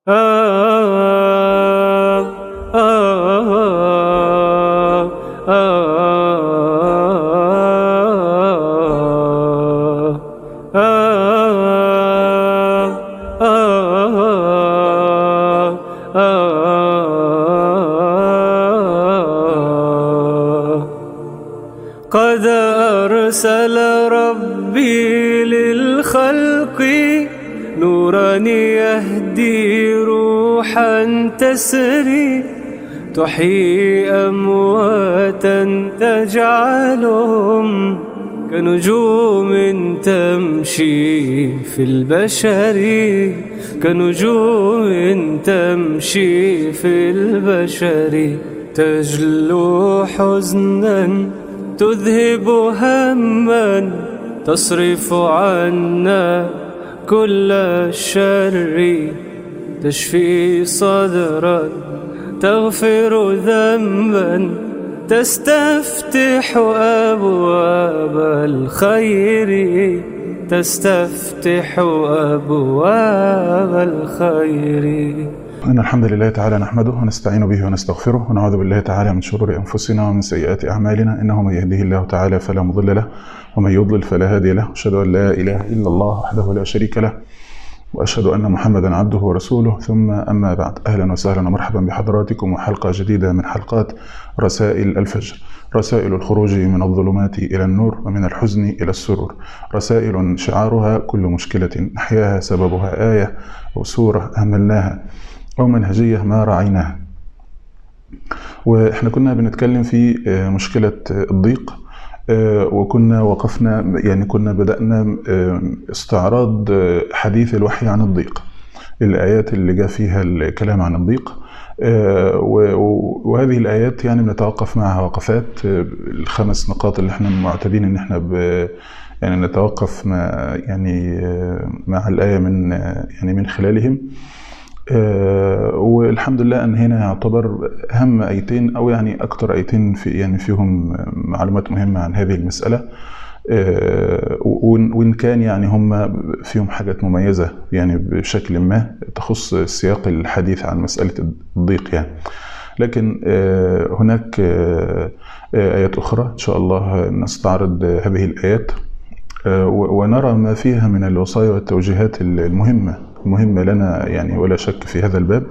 قد أرسل ربي للخلق نورا يهدي روحا تسري تحيي أمواتا تجعلهم كنجوم تمشي في البشر كنجوم تمشي في البشر تجلو حزنا تذهب هما تصرف عنا كل الشر تشفي صدرا تغفر ذنبا تستفتح أبواب الخير تستفتح أبواب الخير إن الحمد لله تعالى نحمده ونستعين به ونستغفره ونعوذ بالله تعالى من شرور أنفسنا ومن سيئات أعمالنا إنه من يهده الله تعالى فلا مضل له ومن يضلل فلا هادي له أشهد أن لا إله إلا الله وحده لا شريك له وأشهد أن محمدا عبده ورسوله ثم أما بعد أهلا وسهلا ومرحبا بحضراتكم وحلقة جديدة من حلقات رسائل الفجر رسائل الخروج من الظلمات إلى النور ومن الحزن إلى السرور رسائل شعارها كل مشكلة نحياها سببها آية أو سورة أهملناها أو منهجية ما رعيناها وإحنا كنا بنتكلم في مشكلة الضيق وكنا وقفنا يعني كنا بدأنا استعراض حديث الوحي عن الضيق الآيات اللي جاء فيها الكلام عن الضيق وهذه الآيات يعني بنتوقف معها وقفات الخمس نقاط اللي احنا معتادين ان احنا ب يعني نتوقف مع يعني مع الآية من يعني من خلالهم والحمد لله ان هنا يعتبر اهم ايتين او يعني اكتر ايتين في يعني فيهم معلومات مهمه عن هذه المساله وان كان يعني هم فيهم حاجات مميزه يعني بشكل ما تخص سياق الحديث عن مساله الضيق يعني لكن هناك ايات اخرى ان شاء الله نستعرض هذه الايات ونرى ما فيها من الوصايا والتوجيهات المهمه مهمة لنا يعني ولا شك في هذا الباب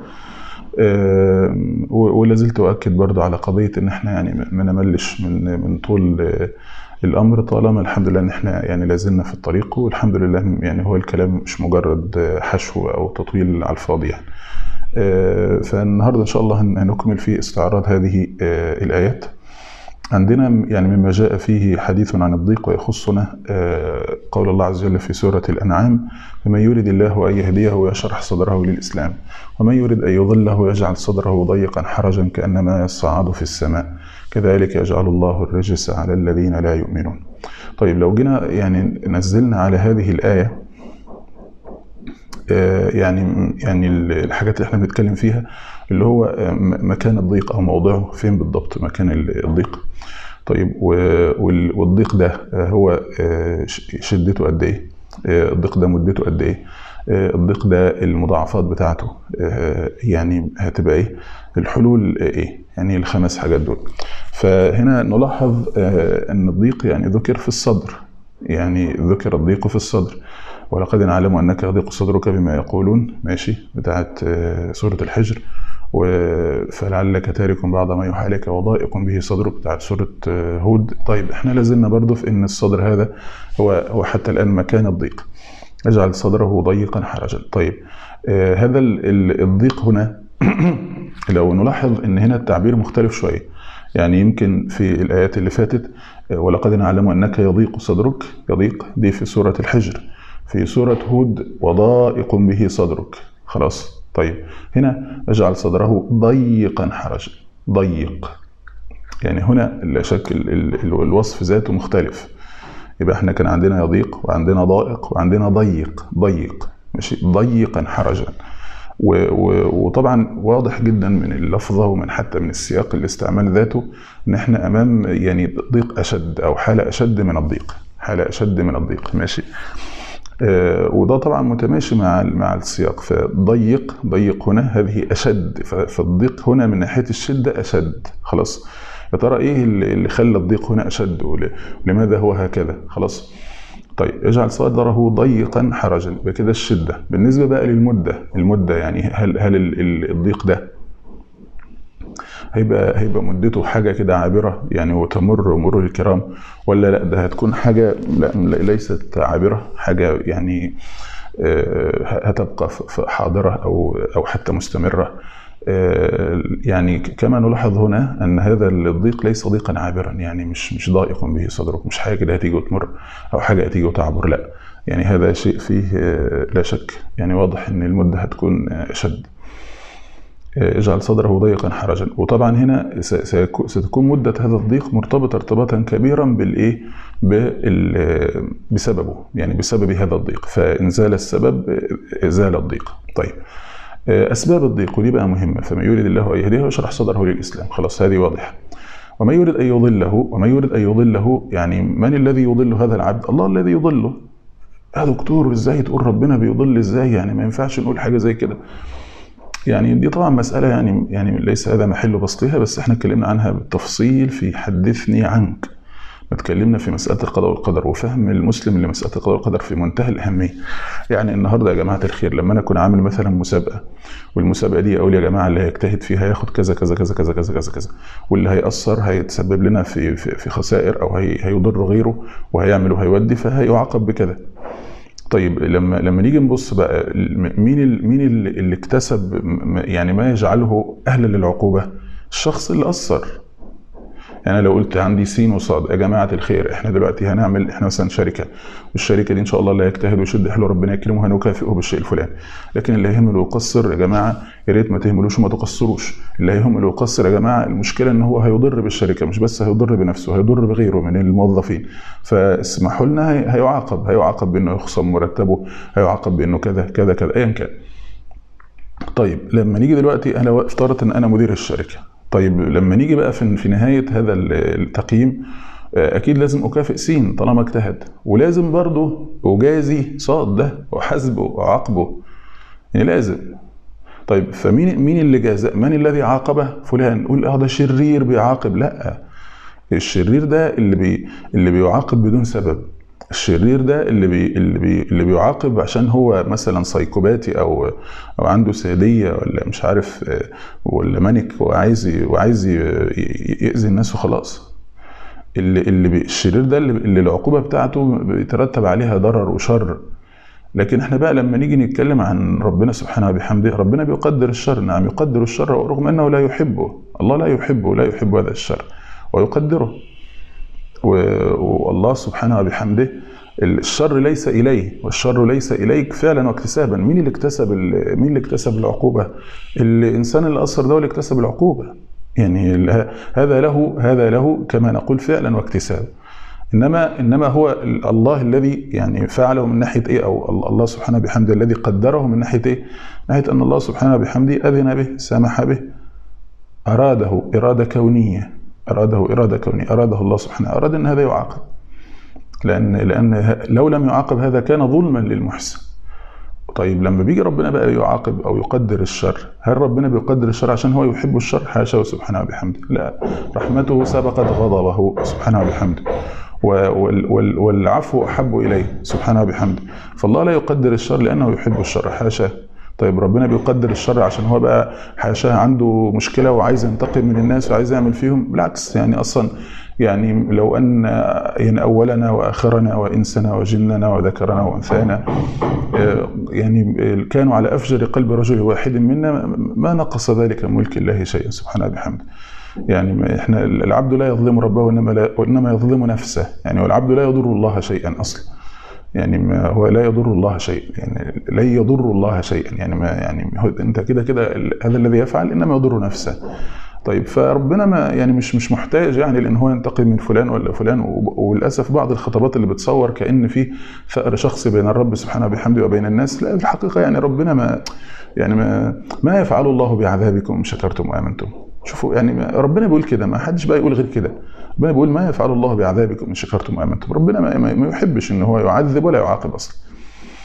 ولا زلت أؤكد برضو على قضية إن إحنا يعني ما نملش من من طول الأمر طالما الحمد لله إن إحنا يعني لازلنا في الطريق والحمد لله يعني هو الكلام مش مجرد حشو أو تطويل على الفاضي يعني. فالنهارده إن شاء الله هنكمل في استعراض هذه الآيات. عندنا يعني مما جاء فيه حديث عن الضيق ويخصنا قول الله عز وجل في سورة الأنعام فمن يريد الله أن يهديه يشرح صدره للإسلام ومن يريد أن يضله يجعل صدره ضيقا حرجا كأنما يصعد في السماء كذلك يجعل الله الرجس على الذين لا يؤمنون طيب لو جينا يعني نزلنا على هذه الآية يعني يعني الحاجات اللي احنا بنتكلم فيها اللي هو مكان الضيق او موضعه فين بالضبط مكان الضيق طيب والضيق ده هو شدته قد ايه الضيق ده مدته قد ايه الضيق ده المضاعفات بتاعته يعني هتبقى ايه الحلول ايه يعني الخمس حاجات دول فهنا نلاحظ ان الضيق يعني ذكر في الصدر يعني ذكر الضيق في الصدر ولقد نعلم انك يضيق صدرك بما يقولون ماشي بتاعت سوره الحجر فلعلك تارك بعض ما يوحى اليك وضائق به صدرك بتاعت سوره هود طيب احنا لازلنا برضو في ان الصدر هذا هو هو حتى الان مكان الضيق اجعل صدره ضيقا حرجا طيب آه هذا الضيق هنا لو نلاحظ ان هنا التعبير مختلف شويه يعني يمكن في الايات اللي فاتت ولقد نعلم انك يضيق صدرك يضيق دي في سوره الحجر في سوره هود وضائق به صدرك خلاص طيب هنا اجعل صدره ضيقا حرجا ضيق يعني هنا لا شك الوصف ذاته مختلف يبقى احنا كان عندنا يضيق وعندنا ضائق وعندنا ضيق ضيق ماشي ضيقا حرجا وطبعا واضح جدا من اللفظه ومن حتى من السياق الاستعمال ذاته ان احنا امام يعني ضيق اشد او حاله اشد من الضيق حاله اشد من الضيق ماشي آه، وده طبعا متماشي مع مع السياق فضيق ضيق هنا هذه اشد ف- فالضيق هنا من ناحيه الشده اشد خلاص يا ترى ايه اللي اللي خلى الضيق هنا اشد ول- ولماذا هو هكذا خلاص طيب اجعل صدره ضيقا حرجا يبقى كده الشده بالنسبه بقى للمده المده يعني هل هل ال- ال- الضيق ده هيبقى هيبقى مدته حاجه كده عابره يعني وتمر مرور الكرام ولا لا ده هتكون حاجه لا لا- ليست عابره حاجه يعني آه، هتبقى ف- ف- حاضره او او حتى مستمره آه، يعني كما نلاحظ هنا ان هذا الضيق ليس ضيقا عابرا يعني مش مش ضائق به صدرك مش حاجه كده هتيجي وتمر او حاجه هتيجي وتعبر لا يعني هذا شيء فيه آه، لا شك يعني واضح ان المده هتكون آه، اشد اجعل صدره ضيقا حرجا وطبعا هنا س- سيكو- ستكون مدة هذا الضيق مرتبطة ارتباطا كبيرا بالإيه بال- بسببه يعني بسبب هذا الضيق فإن زال السبب زال الضيق طيب أسباب الضيق ودي بقى مهمة فمن يريد الله أن يهديه ويشرح صدره للإسلام خلاص هذه واضحة ومن يريد أن يضله ومن يريد أن يضله يعني من الذي يضل هذا العبد الله الذي يضله يا دكتور ازاي تقول ربنا بيضل ازاي يعني ما ينفعش نقول حاجة زي كده يعني دي طبعا مسألة يعني يعني ليس هذا محل بسطها بس احنا اتكلمنا عنها بالتفصيل في حدثني عنك. اتكلمنا في مسألة القضاء والقدر وفهم المسلم لمسألة القضاء والقدر في منتهى الأهمية. يعني النهارده يا جماعة الخير لما أنا أكون عامل مثلا مسابقة والمسابقة دي أقول يا جماعة اللي هيجتهد فيها هياخد كذا كذا كذا كذا كذا كذا كذا واللي هيأثر هيتسبب لنا في في, في خسائر أو هي هيضر غيره وهيعمل وهيودي فهيعاقب بكذا. طيب لما لما نيجي نبص بقى مين ال- مين اللي اللي اكتسب م- يعني ما يجعله اهلا للعقوبه؟ الشخص اللي اثر. يعني أنا لو قلت عندي سين وصاد يا جماعه الخير احنا دلوقتي هنعمل احنا مثلا شركه والشركه دي ان شاء الله اللي هيجتهد ويشد حلو ربنا يكرمه هنكافئه بالشيء الفلاني لكن اللي هيهمل ويقصر يا جماعه يا ريت ما تهملوش وما تقصروش اللي هيهمل ويقصر يا جماعه المشكله ان هو هيضر بالشركه مش بس هيضر بنفسه هيضر بغيره من الموظفين فاسمحوا لنا هي- هيعاقب هيعاقب بانه يخصم مرتبه هيعاقب بانه كذا كذا كذا ايا كان طيب لما نيجي دلوقتي انا افترض ان انا مدير الشركه طيب لما نيجي بقى في في نهايه هذا التقييم آه، اكيد لازم اكافئ سين طالما اجتهد ولازم برضه اجازي صاد ده واحاسبه واعاقبه يعني لازم طيب فمين مين اللي جازى من الذي عاقبه فلان نقول اه ده شرير بيعاقب لا الشرير ده اللي بي اللي بيعاقب بدون سبب الشرير ده اللي بي اللي بي اللي بيعاقب عشان هو مثلا سايكوباتي او او عنده ساديه ولا مش عارف آه، ولا مانك وعايز ي- وعايز ي- ي- يأذي الناس وخلاص اللي اللي بي الشرير ده اللي, اللي العقوبه بتاعته بيترتب عليها ضرر وشر لكن احنا بقى لما نيجي نتكلم عن ربنا سبحانه وبحمده ربنا بيقدر الشر نعم يقدر الشر رغم انه لا يحبه الله لا يحبه لا يحب هذا الشر ويقدره و- والله سبحانه وبحمده الشر ليس اليه والشر ليس اليك فعلا واكتسابا مين اللي اكتسب ال- مين اللي اكتسب العقوبه الانسان اللي اثر ده هو اللي اكتسب العقوبه يعني ال- هذا له هذا له كما نقول فعلا واكتسابا انما انما هو ال- الله الذي يعني فعله من ناحيه ايه او ال- الله سبحانه بحمده الذي قدره من ناحيه ايه؟ ناحيه ان الله سبحانه بحمده اذن به سمح به اراده اراده كونيه اراده اراده كونيه اراده الله سبحانه اراد ان هذا يعاقب لان لان ه- لو لم يعاقب هذا كان ظلما للمحسن طيب لما بيجي ربنا بقى يعاقب او يقدر الشر هل ربنا بيقدر الشر عشان هو يحب الشر حاشا سبحانه وبحمده لا رحمته سبقت غضبه سبحانه وبحمده وال- وال- والعفو احب اليه سبحانه وبحمده فالله لا يقدر الشر لانه يحب الشر حاشا طيب ربنا بيقدر الشر عشان هو بقى حاشاه عنده مشكله وعايز ينتقم من الناس وعايز يعمل فيهم بالعكس يعني اصلا يعني لو ان يعني اولنا واخرنا وانسنا وجننا وذكرنا وانثانا آه، يعني كانوا على افجر قلب رجل واحد منا ما نقص ذلك من ملك الله شيئا سبحانه بحمده يعني ما احنا العبد لا يظلم ربه وانما لا وانما يظلم نفسه يعني والعبد لا يضر الله شيئا اصلا يعني ما هو لا يضر الله شيئا يعني لا يضر الله شيئا يعني ما يعني هو انت كده كده هذا الذي يفعل انما يضر نفسه طيب فربنا ما يعني مش مش محتاج يعني لان هو ينتقم من فلان ولا فلان و- وللاسف بعض الخطابات اللي بتصور كان في ثأر شخصي بين الرب سبحانه وبحمده وبين الناس لا في الحقيقه يعني ربنا ما يعني ما ما يفعل الله بعذابكم إن شكرتم وامنتم شوفوا يعني ما- ربنا بيقول كده ما حدش بقى يقول غير كده ربنا بيقول ما يفعل الله بعذابكم إن شكرتم وامنتم ربنا ما, ما ما يحبش ان هو يعذب ولا يعاقب اصلا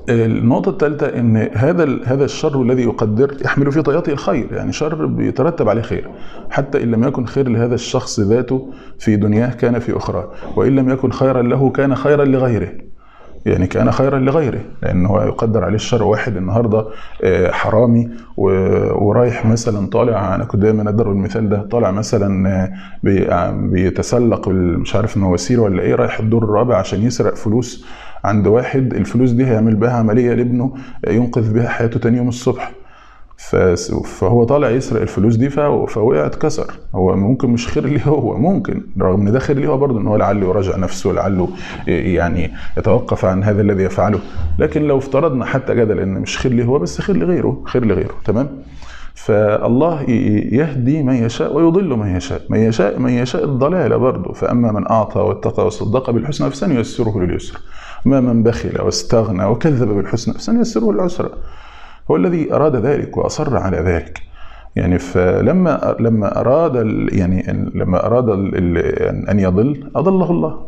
النقطة الثالثة إن هذا هذا الشر الذي يقدر يحمل في طياته الخير، يعني شر بيترتب عليه خير، حتى إن لم يكن خير لهذا الشخص ذاته في دنياه كان في أخرى، وإن لم يكن خيرا له كان خيرا لغيره. يعني كان خيرا لغيره لان هو يقدر عليه الشر واحد النهارده حرامي ورايح مثلا طالع انا كنت دايما اضرب المثال ده طالع مثلا بيتسلق مش عارف مواسير ولا ايه رايح الدور الرابع عشان يسرق فلوس عند واحد الفلوس دي هيعمل بها عمليه لابنه ينقذ بها حياته تاني يوم الصبح فهو طالع يسرق الفلوس دي فوقع اتكسر هو ممكن مش خير ليه هو ممكن رغم ان ده خير ليه هو برضه ان هو لعله يراجع نفسه لعله يعني يتوقف عن هذا الذي يفعله لكن لو افترضنا حتى جدل ان مش خير ليه هو بس خير لغيره خير لغيره تمام فالله يهدي من يشاء ويضل من يشاء من يشاء من يشاء الضلال برضه فاما من اعطى واتقى وصدق بالحسنى فسنيسره لليسر ما من بخل واستغنى وكذب بالحسنى فسنيسره للعسرى هو الذي أراد ذلك وأصر على ذلك يعني فلما لما أراد يعني لما أراد أن يضل أضله الله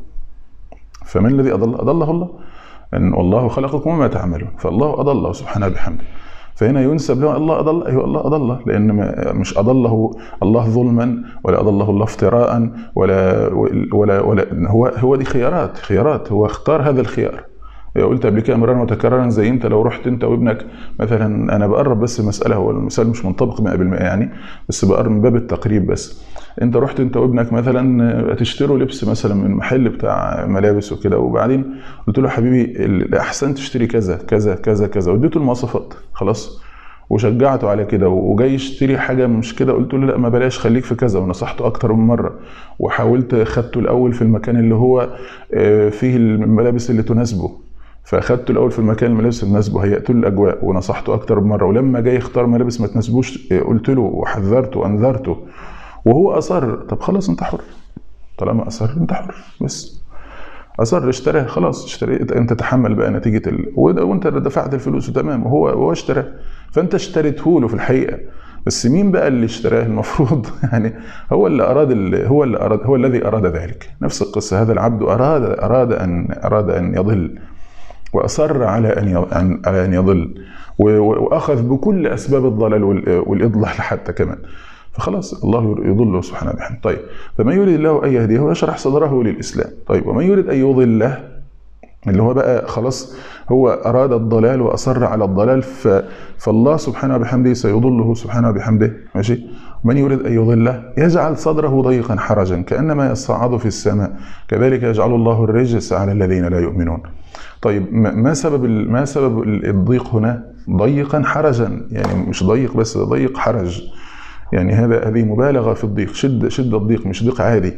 فمن الذي أضل أضله الله أن والله خلقكم وما تعملون فالله أضله سبحانه بحمده فهنا ينسب له الله أضل أيوه الله أضله لأن مش أضله الله ظلما ولا أضله الله افتراء ولا ولا ولا هو هو دي خيارات خيارات هو اختار هذا الخيار قلت قبل كده مرارا وتكرارا زي انت لو رحت انت وابنك مثلا انا بقرب بس المساله هو المثال مش منطبق 100% يعني بس بقرب من باب التقريب بس انت رحت انت وابنك مثلا تشتروا لبس مثلا من محل بتاع ملابس وكده وبعدين قلت له حبيبي الاحسن تشتري كذا كذا كذا كذا واديته المواصفات خلاص وشجعته على كده وجاي يشتري حاجه مش كده قلت له لا ما بلاش خليك في كذا ونصحته اكتر من مره وحاولت خدته الاول في المكان اللي هو فيه الملابس اللي تناسبه فاخدته الاول في المكان الملابس تناسبه هيأت له الاجواء ونصحته اكتر من مره ولما جاي يختار ملابس ما تناسبوش قلت له وحذرته وانذرته وهو اصر طب خلاص انت حر طالما اصر انت حر بس اصر اشتراه خلاص اشتريت انت تحمل بقى نتيجه ال... وانت دفعت الفلوس تمام وهو هو اشتراه فانت اشتريته له في الحقيقه بس مين بقى اللي اشتراه المفروض يعني هو اللي اراد اللي هو اللي اراد هو الذي اراد ذلك نفس القصه هذا العبد اراد اراد ان اراد ان يضل واصر على ان على ان يضل واخذ بكل اسباب الضلال والاضلال حتى كمان فخلاص الله يضله سبحانه وبحمده طيب فمن يريد الله ان يهديه يشرح صدره للاسلام طيب ومن يريد ان يضله اللي هو بقى خلاص هو اراد الضلال واصر على الضلال ف... فالله سبحانه وبحمده سيضله سبحانه وبحمده ماشي من يريد ان يضله يجعل صدره ضيقا حرجا كانما يصعد في السماء كذلك يجعل الله الرجس على الذين لا يؤمنون طيب ما سبب ما سبب الضيق هنا ضيقا حرجا يعني مش ضيق بس ضيق حرج يعني هذا هذه مبالغه في الضيق شده شده الضيق مش ضيق عادي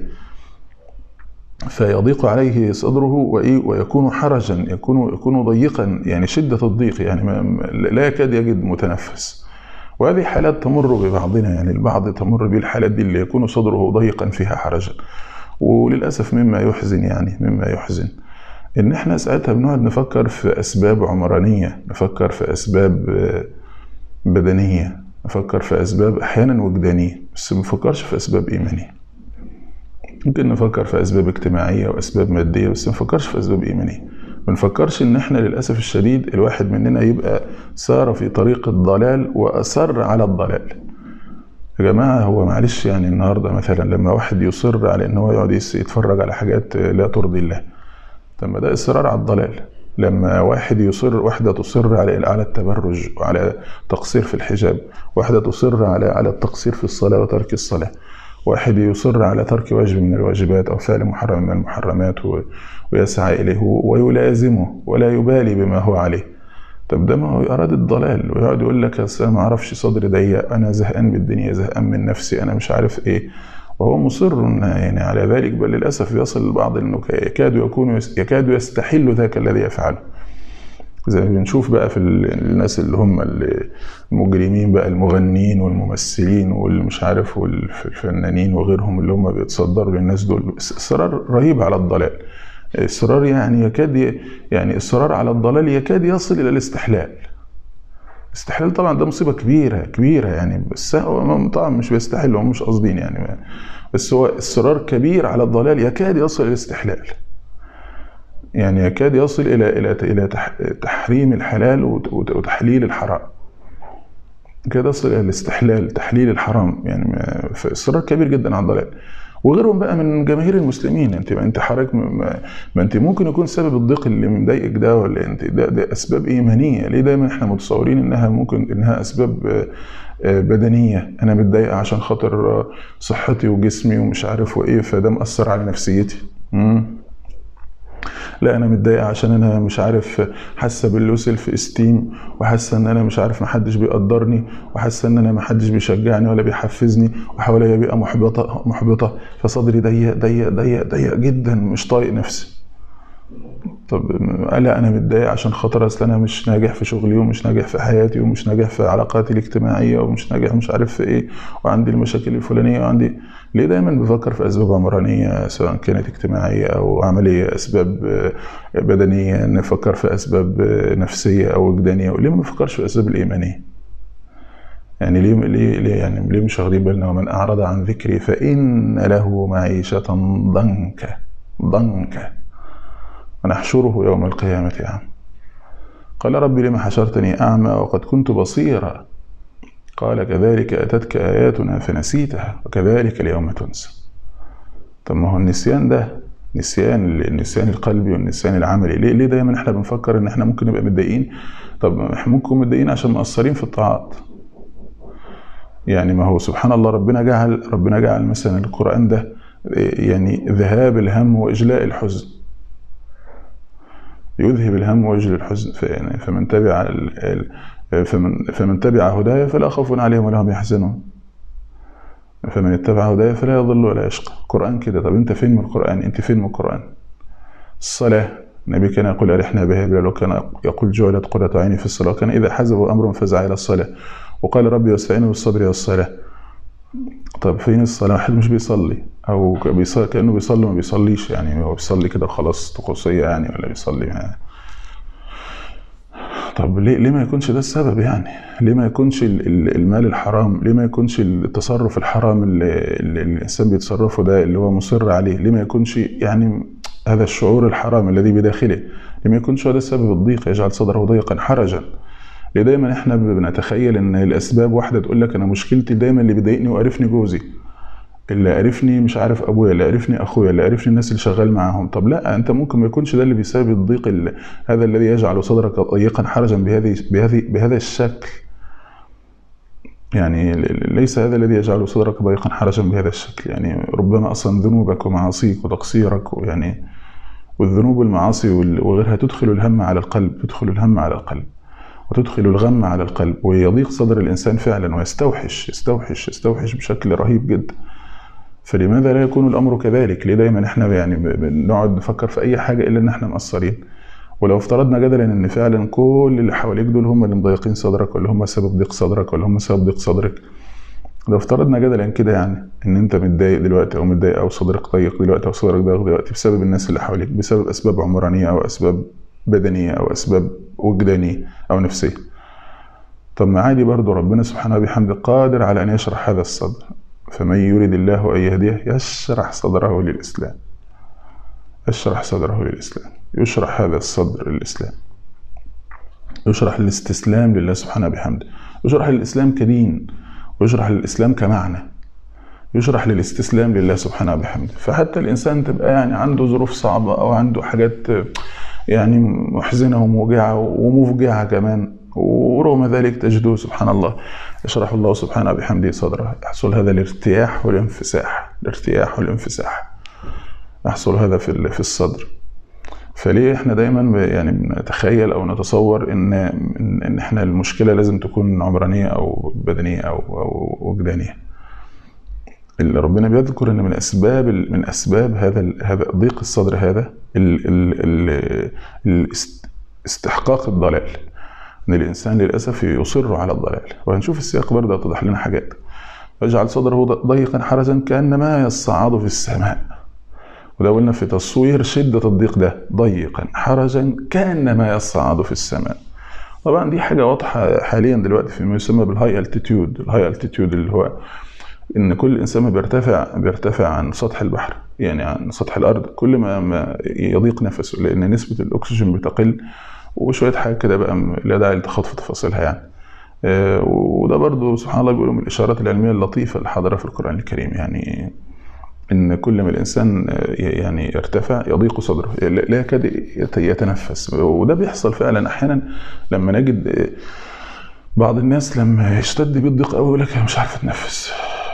فيضيق عليه صدره وايه ويكون حرجا يكون يكون ضيقا يعني شده الضيق يعني لا يكاد يجد متنفس وهذه حالات تمر ببعضنا يعني البعض تمر به الحالات دي اللي يكون صدره ضيقا فيها حرجا وللاسف مما يحزن يعني مما يحزن ان احنا ساعتها بنقعد نفكر في اسباب عمرانيه نفكر في اسباب بدنيه نفكر في اسباب احيانا وجدانيه بس ما نفكرش في اسباب ايمانيه ممكن نفكر في اسباب اجتماعيه واسباب ماديه بس ما نفكرش في اسباب ايمانيه ما نفكرش ان احنا للاسف الشديد الواحد مننا يبقى سار في طريق الضلال واصر على الضلال يا جماعه هو معلش يعني النهارده مثلا لما واحد يصر على ان هو يقعد يتفرج على حاجات لا ترضي الله طب ما ده اصرار على الضلال لما واحد يصر واحدة تصر على على التبرج وعلى تقصير في الحجاب واحدة تصر على على التقصير في الصلاة وترك الصلاة واحد يصر على ترك واجب من الواجبات أو فعل محرم من المحرمات ويسعى إليه ويلازمه ولا يبالي بما هو عليه طب ده ما هو أراد الضلال ويقعد يقول لك أنا ما أعرفش صدري ضيق أنا زهقان بالدنيا زهقان من نفسي أنا مش عارف إيه وهو مصر يعني على ذلك بل للأسف يصل البعض أنه يكاد يكون يكاد يستحل ذاك الذي يفعله زي ما بنشوف بقى في الناس اللي هم المجرمين بقى المغنيين والممثلين والمش عارف والفنانين وغيرهم اللي هم بيتصدروا للناس دول اصرار رهيب على الضلال اصرار يعني يكاد يعني اصرار على الضلال يكاد يصل الى الاستحلال الاستحلال طبعا ده مصيبه كبيره كبيره يعني بس هو طبعا مش بيستحل هم مش قاصدين يعني بس هو اصرار كبير على الضلال يكاد يصل الى الاستحلال يعني يكاد يصل الى الى الى تح- تحريم الحلال وت- وت- وتحليل الحرام يكاد يصل الى الاستحلال تحليل الحرام يعني ما- في اصرار كبير جدا على الضلال وغيرهم بقى من جماهير المسلمين انت انت حضرتك ما- ما, ما انت ممكن يكون سبب الضيق اللي مضايقك ده ولا انت ده, ده اسباب ايمانيه ليه دايما احنا متصورين انها ممكن انها اسباب آه، آه، بدنيه انا متضايقه عشان خاطر آه، صحتي وجسمي ومش عارف وايه فده مأثر على نفسيتي مم. لا انا متضايقه عشان انا مش عارف حاسه باللو سيلف استيم وحاسه ان انا مش عارف محدش بيقدرني وحاسه ان انا محدش بيشجعني ولا بيحفزني وحواليا بيئه محبطه محبطه فصدري ضيق ضيق ضيق ضيق جدا مش طايق نفسي طب لا انا متضايق عشان خاطر اصل انا مش ناجح في شغلي ومش ناجح في حياتي ومش ناجح في علاقاتي الاجتماعيه ومش ناجح مش عارف في ايه وعندي المشاكل الفلانيه وعندي ليه دايما بفكر في اسباب عمرانيه سواء كانت اجتماعيه او عمليه اسباب آه، بدنيه نفكر في اسباب آه، نفسيه او وجدانيه وليه ما بنفكرش في الاسباب الايمانيه يعني ليه ليه ليه يعني ليه مش واخدين بالنا ومن اعرض عن ذكري فان له معيشه ضنكا ضنكا ونحشره يوم القيامة أعمى قال رب لم حشرتني أعمى وقد كنت بصيرا قال كذلك أتتك آياتنا فنسيتها وكذلك اليوم تنسى طب ما هو النسيان ده نسيان النسيان القلبي والنسيان العملي ليه ليه دايما احنا بنفكر ان احنا ممكن نبقى متضايقين طب احنا ممكن نكون متضايقين عشان مقصرين في الطاعات يعني ما هو سبحان الله ربنا جعل ربنا جعل مثلا القرآن ده يعني ذهاب الهم وإجلاء الحزن يذهب الهم ويجلي الحزن فيعني فمن تبع ال- ال- فمن فمن تبع هدايا فلا خوف عليهم ولا هم يحزنون فمن اتبع هدايا فلا يضل ولا يشقى القرآن كده طب انت فين من القرآن انت فين من القرآن الصلاة النبي كان يقول أرحنا بها بلال وكان يقول جعلت قرة عيني في الصلاة وكان إذا حزبه أمر فزع إلى الصلاة وقال ربي واستعينوا بالصبر والصلاة طب فين الصلاة واحد مش بيصلي أو بيصلي كأنه بيصلي ما بيصليش يعني هو بيصلي كده خلاص طقوسية يعني ولا بيصلي يعني طب ليه ليه ما يكونش ده السبب يعني؟ ليه ما يكونش ال- ال- المال الحرام؟ ليه ما يكونش التصرف الحرام اللي, اللي الانسان بيتصرفه ده اللي هو مصر عليه؟ ليه ما يكونش يعني هذا الشعور الحرام الذي بداخله؟ ليه ما يكونش هو ده سبب الضيق يجعل صدره ضيقا حرجا؟ ليه دايما احنا بنتخيل ان الاسباب واحده تقول لك انا مشكلتي دايما اللي بيضايقني وقرفني جوزي اللي عرفني مش عارف ابويا اللي عرفني اخويا اللي عرفني الناس اللي شغال معاهم طب لا انت ممكن ما يكونش ده اللي بيسبب الضيق ال- هذا الذي يجعل صدرك ضيقا حرجا بهذه بهذه بهذا الشكل يعني ل- ل- ليس هذا الذي يجعل صدرك ضيقا حرجا بهذا الشكل يعني ربما اصلا ذنوبك ومعاصيك وتقصيرك ويعني والذنوب والمعاصي وال- وغيرها تدخل الهم على القلب تدخل الهم على القلب وتدخل الغم على القلب ويضيق صدر الانسان فعلا ويستوحش يستوحش يستوحش بشكل رهيب جدا فلماذا لا يكون الامر كذلك؟ ليه دايما احنا يعني ب- بنقعد نفكر في اي حاجه الا ان احنا مقصرين؟ ولو افترضنا جدلا ان فعلا كل اللي حواليك دول هم اللي مضايقين صدرك ولا هم سبب ضيق صدرك ولا هم سبب ضيق صدرك لو افترضنا جدلا كده يعني ان انت متضايق دلوقتي او متضايق او صدرك ضيق دلوقتي او صدرك ضيق دلوقتي بسبب الناس اللي حواليك بسبب اسباب عمرانيه او اسباب بدنيه او اسباب وجدانيه او نفسيه طب ما عادي برضه ربنا سبحانه وبحمده قادر على ان يشرح هذا الصدر فمن يريد الله ان يهديه يشرح صدره للاسلام يشرح صدره للاسلام يشرح هذا الصدر للاسلام يشرح الاستسلام لله سبحانه وبحمده يشرح للاسلام كدين ويشرح للاسلام كمعنى يشرح للاستسلام لله سبحانه وبحمده فحتى الانسان تبقى يعني عنده ظروف صعبه او عنده حاجات يعني محزنه وموجعه ومفجعه كمان ورغم ذلك تجده سبحان الله يشرح الله سبحانه بحمده صدره يحصل هذا الارتياح والانفساح الارتياح والانفساح يحصل هذا في في الصدر فليه احنا دايما يعني بنتخيل او نتصور ان ان احنا المشكله لازم تكون عمرانيه او بدنيه او او وجدانيه اللي ربنا بيذكر ان من اسباب من اسباب هذا هذا ضيق الصدر هذا ال ال ال استحقاق الضلال ان الانسان للاسف يصر على الضلال وهنشوف السياق برضه يتضح لنا حاجات ويجعل صدره ضيقا حرجا كانما يصعد في السماء وده قلنا في تصوير شده الضيق ده ضيقا حرجا كانما يصعد في السماء طبعا دي حاجه واضحه حاليا دلوقتي فيما يسمى بالهاي التيتيود الهاي التيتيود اللي هو ان كل انسان ما بيرتفع بيرتفع عن سطح البحر يعني عن سطح الارض كل ما, ما يضيق نفسه لان نسبه الاكسجين بتقل وشويه حاجات كده بقى لا داعي للتخوض في تفاصيلها يعني آه، وده برضو سبحان الله بيقولوا من الاشارات العلميه اللطيفه اللي حاضره في القران الكريم يعني ان كل ما الانسان آه، يعني يرتفع يضيق صدره لا يكاد يت- يتنفس وده بيحصل فعلا احيانا لما نجد آه، بعض الناس لما يشتد بيه الضيق قوي يقول لك انا مش عارف اتنفس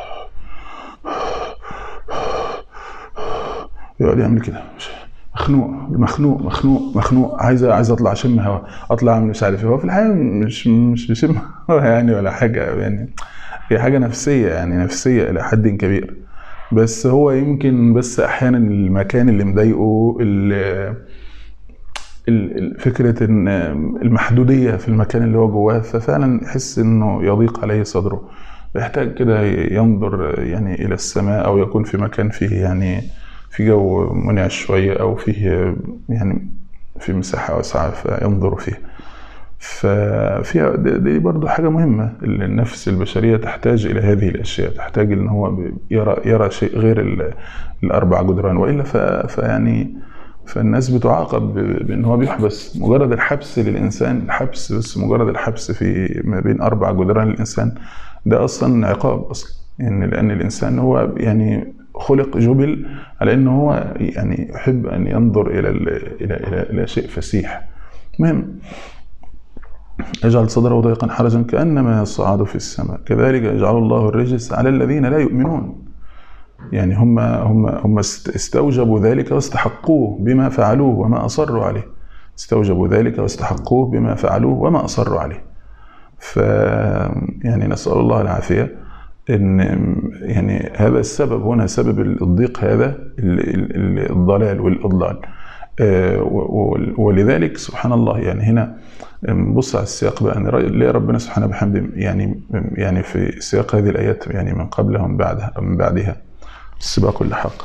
يقعد يعمل كده مش مخنوق مخنوق مخنوق مخنوق عايز عايز اطلع اشم هوا اطلع اعمل مش عارف ايه هو في الحقيقه مش مش بيشم هوا يعني ولا حاجه يعني هي حاجه نفسيه يعني نفسيه الى حد كبير بس هو يمكن بس احيانا المكان اللي مضايقه ال- ال- ال- فكره ان المحدوديه في المكان اللي هو جواه ففعلا يحس انه يضيق عليه صدره يحتاج كده ينظر يعني الى السماء او يكون في مكان فيه يعني في جو منعش شويه او فيه يعني في مساحه واسعه فينظر فيه ففيها دي دي برضو حاجة مهمة النفس البشرية تحتاج إلى هذه الأشياء تحتاج إن هو ب- يرى يرى شيء غير ال- الأربع جدران وإلا ف- فيعني فالناس بتعاقب ب- بأن هو بيحبس مجرد الحبس للإنسان الحبس بس مجرد الحبس في ما بين أربع جدران الإنسان ده أصلا عقاب أصلا يعني لأن الإنسان هو يعني خلق جبل على أنه هو يعني يحب أن ينظر إلى ال- إلى إلى, إلى شيء فسيح المهم يجعل صدره ضيقا حرجا كأنما يصعد في السماء كذلك يجعل الله الرجس على الذين لا يؤمنون يعني هم هم هم است- استوجبوا ذلك واستحقوه بما فعلوه وما أصروا عليه استوجبوا ذلك واستحقوه بما فعلوه وما أصروا عليه ف يعني نسأل الله العافية ان يعني هذا السبب هنا سبب الضيق هذا ال- ال- ال- الضلال والاضلال آه، و- و- ولذلك سبحان الله يعني هنا نبص على السياق بقى نرى- نلاقي ربنا سبحانه بحمده يعني يعني في سياق هذه الايات يعني من قبلها ومن بعدها من بعدها السباق واللحاق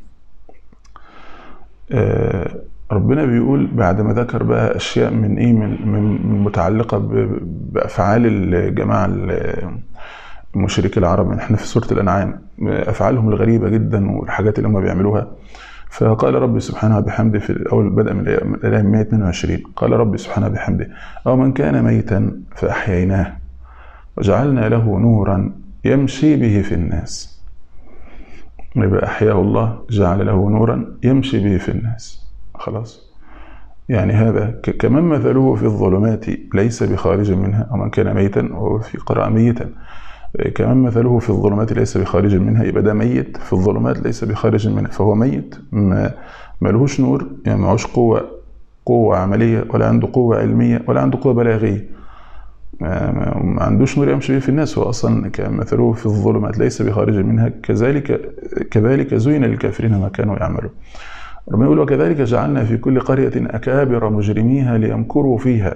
آه، ربنا بيقول بعد ما ذكر بقى اشياء من ايه من من من متعلقه ب- بافعال الجماعه ال- مشركي العرب احنا في سوره الانعام افعالهم الغريبه جدا والحاجات اللي هم بيعملوها فقال ربي سبحانه بحمده في الاول بدا من الآية- من الايه 122 قال ربي سبحانه بحمده او من كان ميتا فاحييناه وجعلنا له نورا يمشي به في الناس يبقى احياه الله جعل له نورا يمشي به في الناس خلاص يعني هذا ك- كمن مثله في الظلمات ليس بخارج منها ومن كان ميتا وهو في قراءة ميتا كمان مثله في الظلمات ليس بخارج منها يبقى ده ميت في الظلمات ليس بخارج منها فهو ميت ما ملهوش نور يعني معهوش قوة قوة عملية ولا عنده قوة علمية ولا عنده قوة بلاغية ما, ما ما عندوش نور يمشي به في الناس هو أصلا كمثله في الظلمات ليس بخارج منها كذلك كذلك زين للكافرين ما كانوا يعملون ربنا يقول وكذلك جعلنا في كل قرية أكابر مجرميها ليمكروا فيها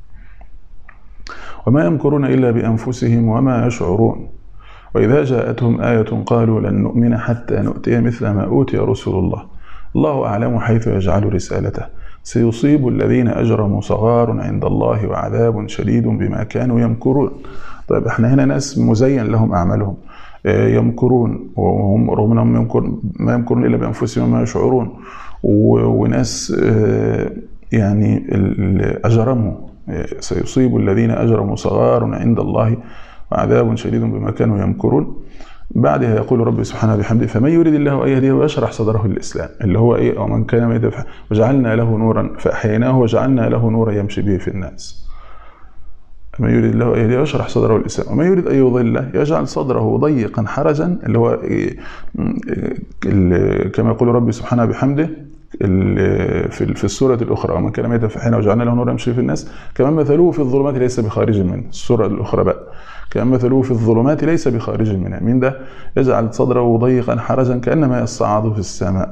وما يمكرون إلا بأنفسهم وما يشعرون وإذا جاءتهم آية قالوا لن نؤمن حتى نؤتي مثل ما أوتي رسل الله الله أعلم حيث يجعل رسالته سيصيب الذين أجرموا صغار عند الله وعذاب شديد بما كانوا يمكرون طيب احنا هنا ناس مزين لهم أعمالهم آه، يمكرون وهم رغم انهم يمكرون ما يمكرون الا بانفسهم وما يشعرون و- وناس آه، يعني ال- ال- اجرموا آه، سيصيب الذين اجرموا صغار عند الله وعذاب شديد بما كانوا يمكرون بعدها يقول ربي سبحانه بحمده فمن يريد الله ان يهديه ويشرح صدره للاسلام اللي هو ايه ومن كان ميتا ف- وجعلنا له نورا فاحييناه وجعلنا له نورا يمشي به في الناس من يريد الله ان يهديه ويشرح صدره للاسلام ومن يريد ان يضله يجعل صدره ضيقا حرجا اللي هو إيه ال- كما يقول ربي سبحانه بحمده ال- في في السورة الأخرى ومن كان ميتا فحين وجعلنا له نورا يمشي في الناس كمان مثله في الظلمات ليس بخارج منه السورة الأخرى بقى كمان مثله في الظلمات ليس بخارج منها من ده يجعل صدره ضيقا حرجا كأنما يصعد في السماء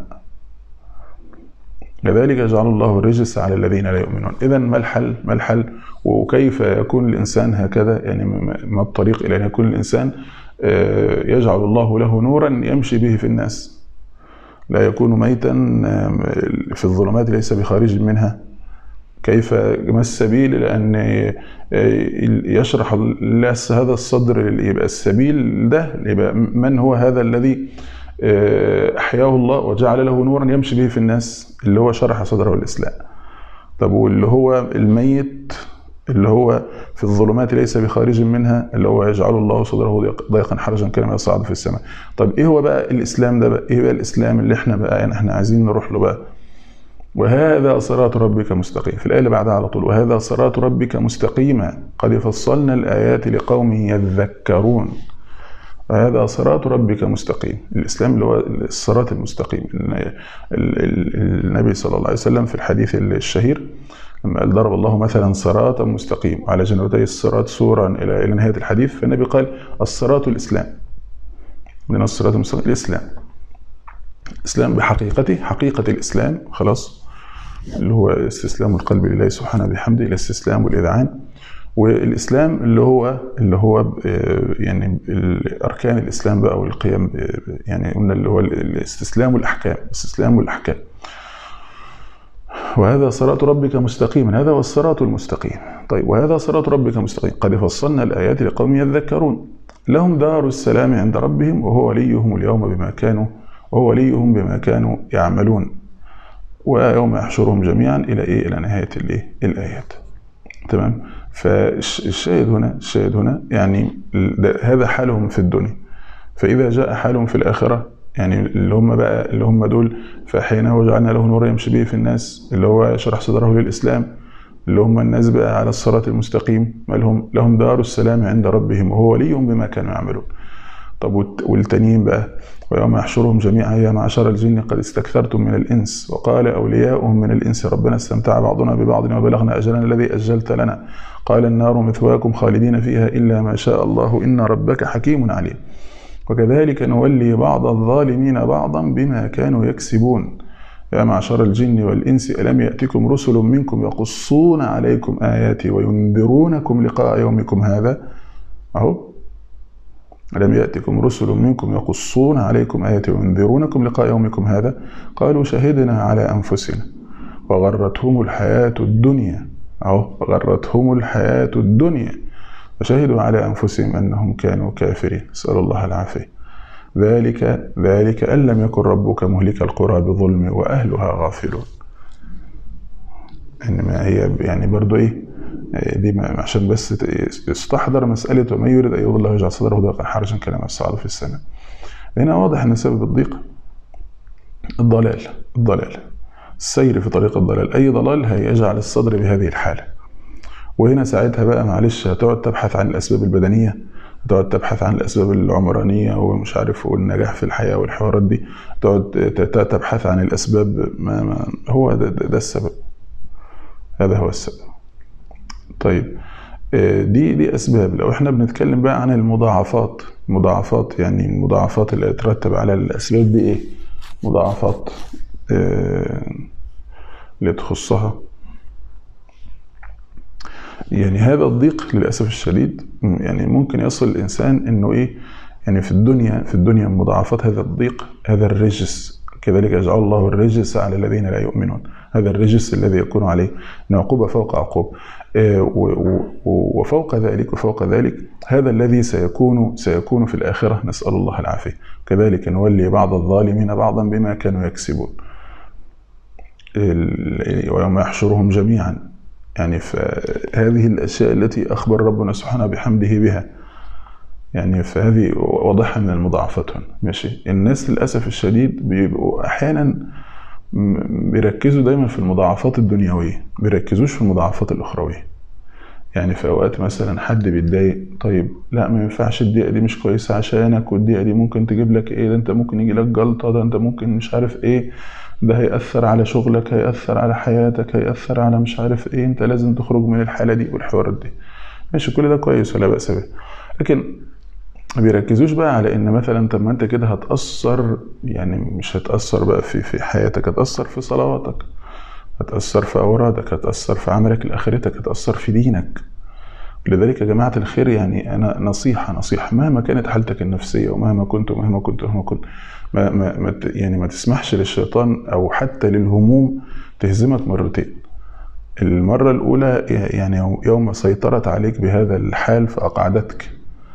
كذلك يجعل الله الرجس على الذين لا يؤمنون إذا ما الحل ما الحل وكيف يكون الإنسان هكذا يعني ما ما الطريق إلى أن يكون الإنسان آه، يجعل الله له نورا يمشي به في الناس لا يكون ميتا آه، في الظلمات ليس بخارج منها كيف ما السبيل إلى أن يشرح الله هذا الصدر يبقى السبيل ده يبقى من هو هذا الذي أحياه الله وجعل له نورا يمشي به في الناس اللي هو شرح صدره الإسلام طب واللي هو الميت اللي هو في الظلمات ليس بخارج منها اللي هو يجعل الله صدره ضيقا حرجا كما يصعد في السماء طب ايه هو بقى الاسلام ده بقى ايه بقى الاسلام اللي احنا بقى يعني احنا عايزين نروح له بقى وهذا صراط ربك مستقيم في الآية اللي بعدها على طول وهذا صراط ربك مستقيما قد فصلنا الآيات لقوم يذكرون وهذا صراط ربك مستقيم الإسلام اللي هو الصراط المستقيم النبي صلى الله عليه وسلم في الحديث الشهير لما قال ضرب الله مثلا صراطا مستقيم على جنبتي الصراط سورا إلى إلى نهاية الحديث فالنبي قال الصراط الإسلام من الصراط المستقيم الإسلام الإسلام بحقيقته حقيقة الإسلام خلاص اللي هو استسلام القلب لله سبحانه بحمده الى الاستسلام والاذعان والاسلام اللي هو اللي هو يعني اركان الاسلام بقى والقيام يعني قلنا اللي هو الاستسلام والاحكام الاستسلام والاحكام وهذا صراط ربك مستقيما هذا هو الصراط المستقيم طيب وهذا صراط ربك مستقيم قد فصلنا الايات لقوم يذكرون لهم دار السلام عند ربهم وهو وليهم اليوم بما كانوا وهو وليهم بما كانوا يعملون ويوم يحشرهم جميعا الى ايه الى نهايه الايه الايات تمام فالشاهد هنا الشاهد هنا يعني هذا حالهم في الدنيا فاذا جاء حالهم في الاخره يعني اللي هم بقى اللي هم دول فحينه وجعلنا له نورا يمشي به في الناس اللي هو يشرح صدره للاسلام اللي هم الناس بقى على الصراط المستقيم ما لهم لهم دار السلام عند ربهم وهو وليهم بما كانوا يعملون طب والتانيين بقى ويوم يحشرهم جميعا يا معشر الجن قد استكثرتم من الانس وقال اولياؤهم من الانس ربنا استمتع بعضنا ببعض وبلغنا اجلنا الذي اجلت لنا قال النار مثواكم خالدين فيها الا ما شاء الله ان ربك حكيم عليم وكذلك نولي بعض الظالمين بعضا بما كانوا يكسبون يا معشر الجن والإنس ألم يأتكم رسل منكم يقصون عليكم آياتي وينذرونكم لقاء يومكم هذا أهو ألم يأتكم رسل منكم يقصون عليكم آياتي وينذرونكم لقاء يومكم هذا قالوا شهدنا على أنفسنا وغرتهم الحياة الدنيا أهو غرتهم الحياة الدنيا وشهدوا على أنفسهم أنهم كانوا كافرين نسأل الله العافية ذلك ذلك أن لم يكن ربك مهلك القرى بظلم وأهلها غافلون إنما هي يعني برضو إيه دي عشان بس تستحضر مسألة ومن يريد أن يضل الله يجعل صدره ضيقا حرجا كلام الصعد في السماء هنا واضح أن سبب الضيق الضلال الضلال السير في طريق الضلال أي ضلال هيجعل الصدر بهذه الحالة وهنا ساعتها بقى معلش هتقعد تبحث عن الأسباب البدنية تقعد تبحث عن الاسباب العمرانيه ومش عارف والنجاح في الحياه والحوارات دي تقعد تبحث عن الاسباب ما, ما هو ده, ده, ده السبب هذا هو السبب طيب دي دي اسباب لو احنا بنتكلم بقى عن المضاعفات مضاعفات يعني المضاعفات اللي ترتب على الاسباب دي ايه مضاعفات اللي تخصها يعني هذا الضيق للاسف الشديد يعني ممكن يصل الانسان انه ايه يعني في الدنيا في الدنيا مضاعفات هذا الضيق هذا الرجس كذلك يجعل الله الرجس على الذين لا يؤمنون هذا الرجس الذي يكون عليه عقوبة فوق عقوبة وفوق ذلك وفوق ذلك هذا الذي سيكون سيكون في الآخرة نسأل الله العافية كذلك نولي بعض الظالمين بعضا بما كانوا يكسبون ويوم يحشرهم جميعا يعني فهذه الأشياء التي أخبر ربنا سبحانه بحمده بها يعني فهذه واضحة من المضاعفات هنا ماشي الناس للأسف الشديد بيبقوا أحيانا بيركزوا دايما في المضاعفات الدنيوية بيركزوش في المضاعفات الأخروية يعني في أوقات مثلا حد بيتضايق طيب لا ما ينفعش الدقيقة دي مش كويسة عشانك والدقيقة دي ممكن تجيب لك إيه ده أنت ممكن يجي لك جلطة ده أنت ممكن مش عارف إيه ده هيأثر على شغلك هيأثر على حياتك هيأثر على مش عارف ايه انت لازم تخرج من الحالة دي والحوارات دي ماشي كل ده كويس ولا بأس به لكن ما بيركزوش بقى على ان مثلا طب ما انت كده هتأثر يعني مش هتأثر بقى في في حياتك هتأثر في صلواتك هتأثر في أورادك هتأثر في عملك لآخرتك هتأثر في دينك لذلك يا جماعة الخير يعني أنا نصيحة نصيحة مهما كانت حالتك النفسية ومهما كنت ومهما كنت ومهما كنت ما ما ما يعني ما تسمحش للشيطان أو حتى للهموم تهزمك مرتين المرة الأولى يعني يوم سيطرت عليك بهذا الحال فأقعدتك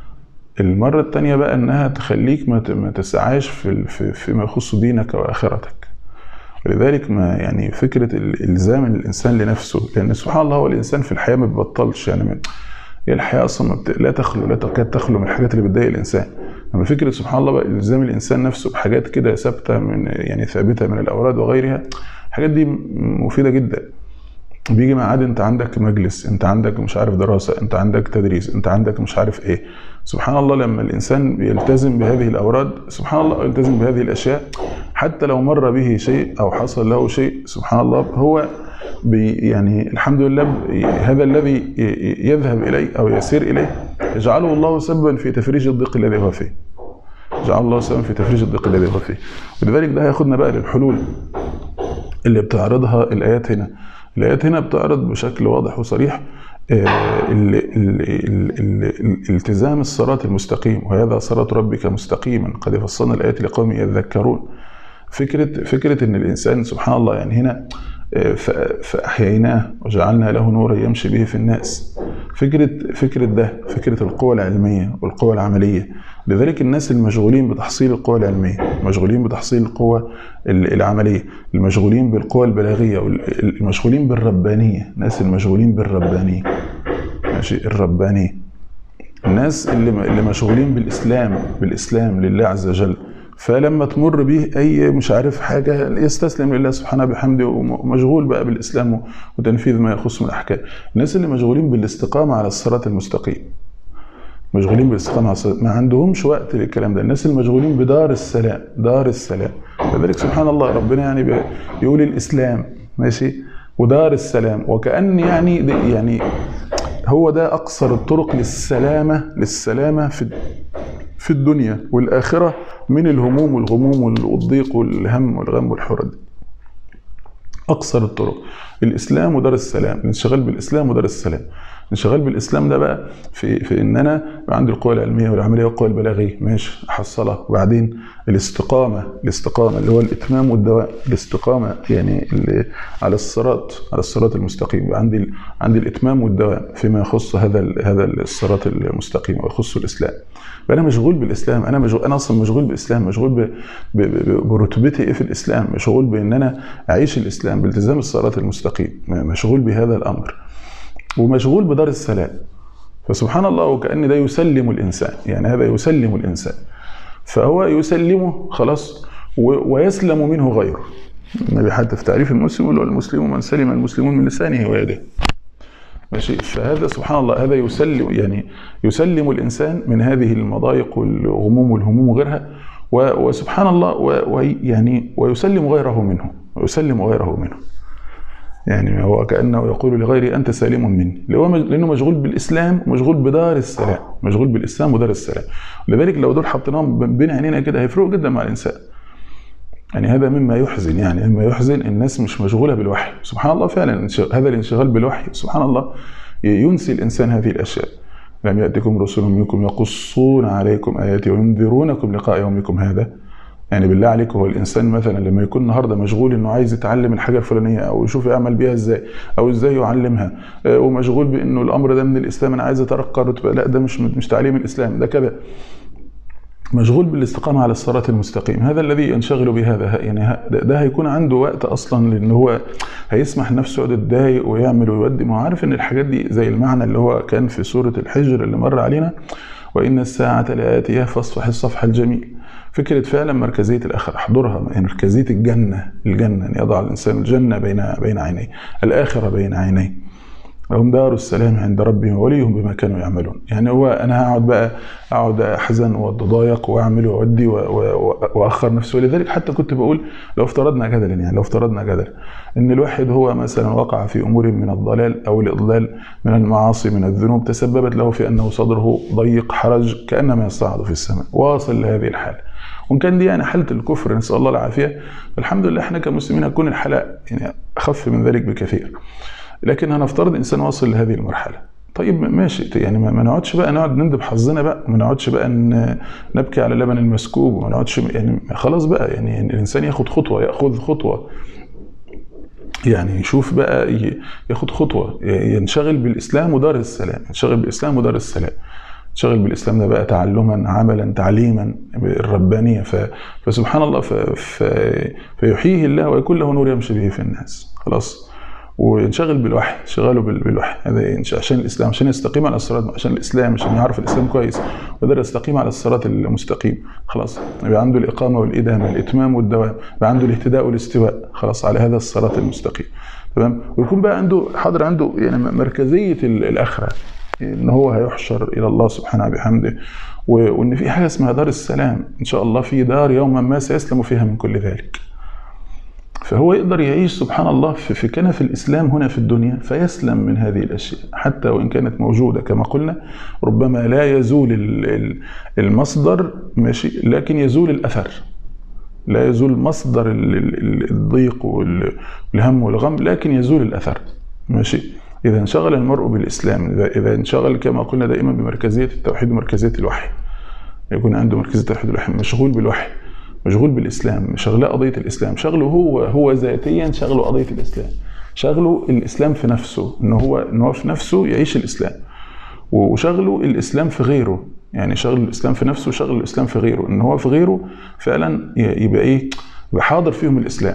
المرة التانية بقى إنها تخليك ما ت- ما تسعاش في في- فيما يخص دينك وآخرتك ولذلك ما يعني فكرة ال- إلزام الإنسان لنفسه لأن سبحان الله هو الإنسان في الحياة ما بيبطلش يعني من هي الحياة أصلا ما بت- لا تخلو لا تكاد تخلو من الحاجات اللي بتضايق الإنسان أما فكرة سبحان الله بقى إلزام الإنسان نفسه بحاجات كده ثابتة من يعني ثابتة من الأوراد وغيرها الحاجات دي م- مفيدة جدا بيجي ميعاد انت عندك مجلس انت عندك مش عارف دراسة انت عندك تدريس انت عندك مش عارف ايه سبحان الله لما الانسان بيلتزم بهذه الاوراد سبحان الله يلتزم بهذه الاشياء حتى لو مر به شيء او حصل له شيء سبحان الله هو بي يعني الحمد لله ب- هذا الذي ي- ي- يذهب اليه او يسير اليه يجعله الله سببا في تفريج الضيق الذي هو فيه جعل الله سببا في تفريج الضيق الذي هو فيه ولذلك ده هياخدنا بقى للحلول اللي بتعرضها الايات هنا الايات هنا بتعرض بشكل واضح وصريح آه، ال- ال- ال- ال- الالتزام الصراط المستقيم وهذا صراط ربك مستقيما قد فصلنا الايات لقوم يذكرون فكره فكره ان الانسان سبحان الله يعني هنا آه، ف- فاحييناه وجعلنا له نورا يمشي به في الناس فكره فكره ده فكره القوى العلميه والقوى العمليه لذلك الناس المشغولين بتحصيل القوى العلميه مشغولين بتحصيل القوى ال- العمليه المشغولين بالقوى البلاغيه وال- المشغولين بالربانيه الناس المشغولين بالربانيه ماشي الربانيه الناس اللي اللي مشغولين بالاسلام بالاسلام لله عز وجل فلما تمر به اي مش عارف حاجه يستسلم لله سبحانه بحمده ومشغول بقى بالاسلام وتنفيذ ما يخص من الاحكام الناس اللي مشغولين بالاستقامه على الصراط المستقيم مشغولين بالاستقامه على الصراط ما عندهمش وقت للكلام ده الناس المشغولين بدار السلام دار السلام لذلك سبحان الله ربنا يعني بي- بيقول الاسلام ماشي ودار السلام وكأن يعني ده- يعني هو ده اقصر الطرق للسلامه للسلامه في في الدنيا والاخره من الهموم والغموم والضيق والهم والغم والحرج اقصر الطرق الاسلام ودار السلام الانشغال بالاسلام ودار السلام الانشغال بالاسلام ده بقى في في ان انا يبقى عندي القوى العلميه والعمليه والقوى البلاغيه ماشي احصلها وبعدين الاستقامه الاستقامه اللي هو الاتمام والدوام الاستقامه يعني اللي على الصراط على الصراط المستقيم يبقى عندي عندي الاتمام والدوام فيما يخص هذا ال- هذا الصراط المستقيم ويخص الاسلام فانا مشغول بالاسلام انا مشغول انا اصلا مشغول بالاسلام مشغول ب... ب... ب... برتبتي ايه في الاسلام مشغول بان انا اعيش الاسلام بالتزام الصراط المستقيم مشغول بهذا الامر ومشغول بدار السلام فسبحان الله وكأن ده يسلم الإنسان يعني هذا يسلم الإنسان فهو يسلمه خلاص و- ويسلم منه غيره النبي حتى في تعريف المسلم يقول المسلم من سلم المسلمون من لسانه ويده ماشي فهذا سبحان الله هذا يسلم يعني يسلم الانسان من هذه المضايق والغموم والهموم وغيرها و- وسبحان الله و- ويعني ويسلم غيره منه ويسلم غيره منه يعني هو كانه يقول لغيري انت سالم مني اللي هو مج- لانه مشغول بالاسلام ومشغول بدار السلام مشغول بالاسلام ودار السلام ولذلك لو دول حطيناهم ب- بين عينينا كده هيفرقوا جدا مع الانسان يعني هذا مما يحزن يعني مما يحزن الناس مش مشغوله بالوحي سبحان الله فعلا انش- هذا الانشغال بالوحي سبحان الله ي- ينسي الانسان هذه الاشياء لم ياتكم رسل منكم يقصون عليكم اياتي وينذرونكم لقاء يومكم هذا يعني بالله عليك هو الانسان مثلا لما يكون النهارده مشغول انه عايز يتعلم الحاجه الفلانيه او يشوف يعمل بيها ازاي او ازاي يعلمها آه، ومشغول بانه الامر ده من الاسلام انا عايز اترقى رتبه لا ده مش مش تعليم الاسلام ده كذا مشغول بالاستقامة على الصراط المستقيم هذا الذي ينشغل بهذا يعني ه- ده ده هيكون عنده وقت أصلا لأن هو هيسمح لنفسه يقعد يتضايق ويعمل ويودي ما هو عارف إن الحاجات دي زي المعنى اللي هو كان في سورة الحجر اللي مر علينا وإن الساعة لآتية فاصفح الصفح الجميل فكرة فعلا مركزية الآخرة احضرها يعني مركزية الجنة الجنة أن يضع الإنسان الجنة بين بين عينيه الآخرة بين عينيه لهم دار السلام عند ربهم وليهم بما كانوا يعملون يعني هو انا هقعد بقى اقعد احزن واتضايق واعمل واودي و- و- واخر نفسي ولذلك حتى كنت بقول لو افترضنا جدلا يعني لو افترضنا جدلا ان الواحد هو مثلا وقع في امور من الضلال او الاضلال من المعاصي من الذنوب تسببت له في انه صدره ضيق حرج كانما يصعد في السماء واصل لهذه الحاله وان كان دي يعني حاله الكفر نسال الله العافيه الحمد لله احنا كمسلمين هتكون الحاله يعني اخف من ذلك بكثير لكن هنفترض انسان واصل لهذه المرحله طيب ماشي يعني ما ما نقعدش بقى نقعد نندب حظنا بقى ما نقعدش بقى ن- نبكي على لبن المسكوب وما نقعدش يعني خلاص بقى يعني الانسان ياخد خطوه ياخذ خطوه يعني يشوف بقى ي- ياخد خطوه ي- ينشغل بالاسلام ودار السلام ينشغل بالاسلام ودار السلام ينشغل بالاسلام ده بقى تعلما عملا تعليما الربانيه ف... فسبحان الله ف... ف... فيحييه الله ويكون له نور يمشي به في الناس خلاص وينشغل بالوحي شغاله بال- بالوحي هذا ينش- عشان الاسلام عشان يستقيم على الصراط عشان الاسلام عشان يعرف الاسلام كويس ويقدر يستقيم على الصراط المستقيم خلاص يبقى عنده الاقامه والادامه الاتمام والدوام يبقى عنده الاهتداء والاستواء خلاص على هذا الصراط المستقيم تمام ويكون بقى عنده حاضر عنده يعني مركزيه ال- الاخره ان هو هيحشر الى الله سبحانه بحمده و- وان في حاجه اسمها دار السلام ان شاء الله في دار يوما ما سيسلم فيها من كل ذلك فهو يقدر يعيش سبحان الله في في كنف الاسلام هنا في الدنيا فيسلم من هذه الاشياء حتى وان كانت موجوده كما قلنا ربما لا يزول ال- ال- المصدر ماشي لكن يزول الاثر لا يزول مصدر ال- ال- الضيق وال- والهم والغم لكن يزول الاثر ماشي اذا انشغل المرء بالاسلام اذا اذا انشغل كما قلنا دائما بمركزيه التوحيد ومركزيه الوحي يكون عنده مركزيه التوحيد والوحي مشغول بالوحي مشغول بالاسلام شغله قضيه الاسلام شغله هو هو ذاتيا شغله قضيه الاسلام شغله الاسلام في نفسه ان هو ان هو في نفسه يعيش الاسلام وشغله الاسلام في غيره يعني شغل الاسلام في نفسه وشغل الاسلام في غيره ان هو في غيره فعلا ي- يبقى ايه يبقى حاضر فيهم الاسلام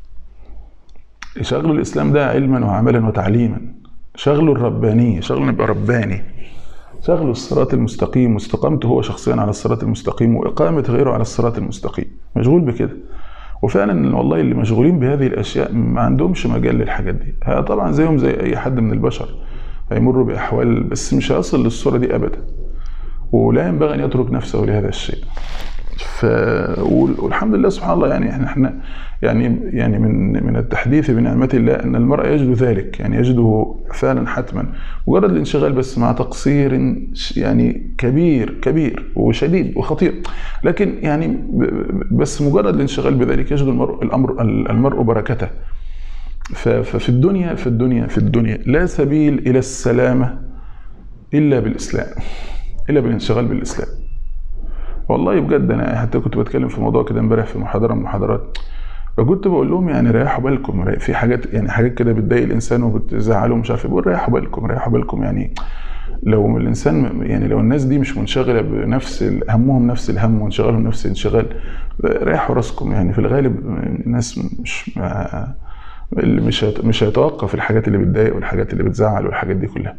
شغله الاسلام ده علما وعملا وتعليما شغله الربانيه شغله يبقى رباني شغله الصراط المستقيم واستقامته هو شخصيا على الصراط المستقيم وإقامة غيره على الصراط المستقيم مشغول بكده وفعلا والله اللي مشغولين بهذه الأشياء ما عندهمش مجال للحاجات دي ها طبعا زيهم زي أي حد من البشر هيمروا بأحوال بس مش هيصل للصورة دي أبدا ولا ينبغي أن يترك نفسه لهذا الشيء ف والحمد لله سبحان الله يعني احنا احنا يعني يعني من من التحديث بنعمه الله ان المرء يجد ذلك يعني يجده فعلا حتما مجرد الانشغال بس مع تقصير يعني كبير كبير وشديد وخطير لكن يعني ب- ب- بس مجرد الانشغال بذلك يجد المرء الامر المرء بركته ف- ففي الدنيا في الدنيا في الدنيا لا سبيل الى السلامه الا بالاسلام الا بالانشغال بالاسلام والله بجد انا حتى كنت بتكلم في موضوع كده امبارح في محاضره من المحاضرات فكنت بقول لهم يعني ريحوا بالكم ري- في حاجات يعني حاجات كده بتضايق الانسان وبتزعله مش عارف إيه. بقول ريحوا بالكم ريحوا بالكم يعني لو الانسان م- يعني لو الناس دي مش منشغله بنفس ال- همهم نفس الهم وانشغالهم نفس الانشغال ريحوا راسكم يعني في الغالب الناس مش ما- اللي مش هيت- مش هيتوقف الحاجات اللي بتضايق والحاجات اللي بتزعل والحاجات دي كلها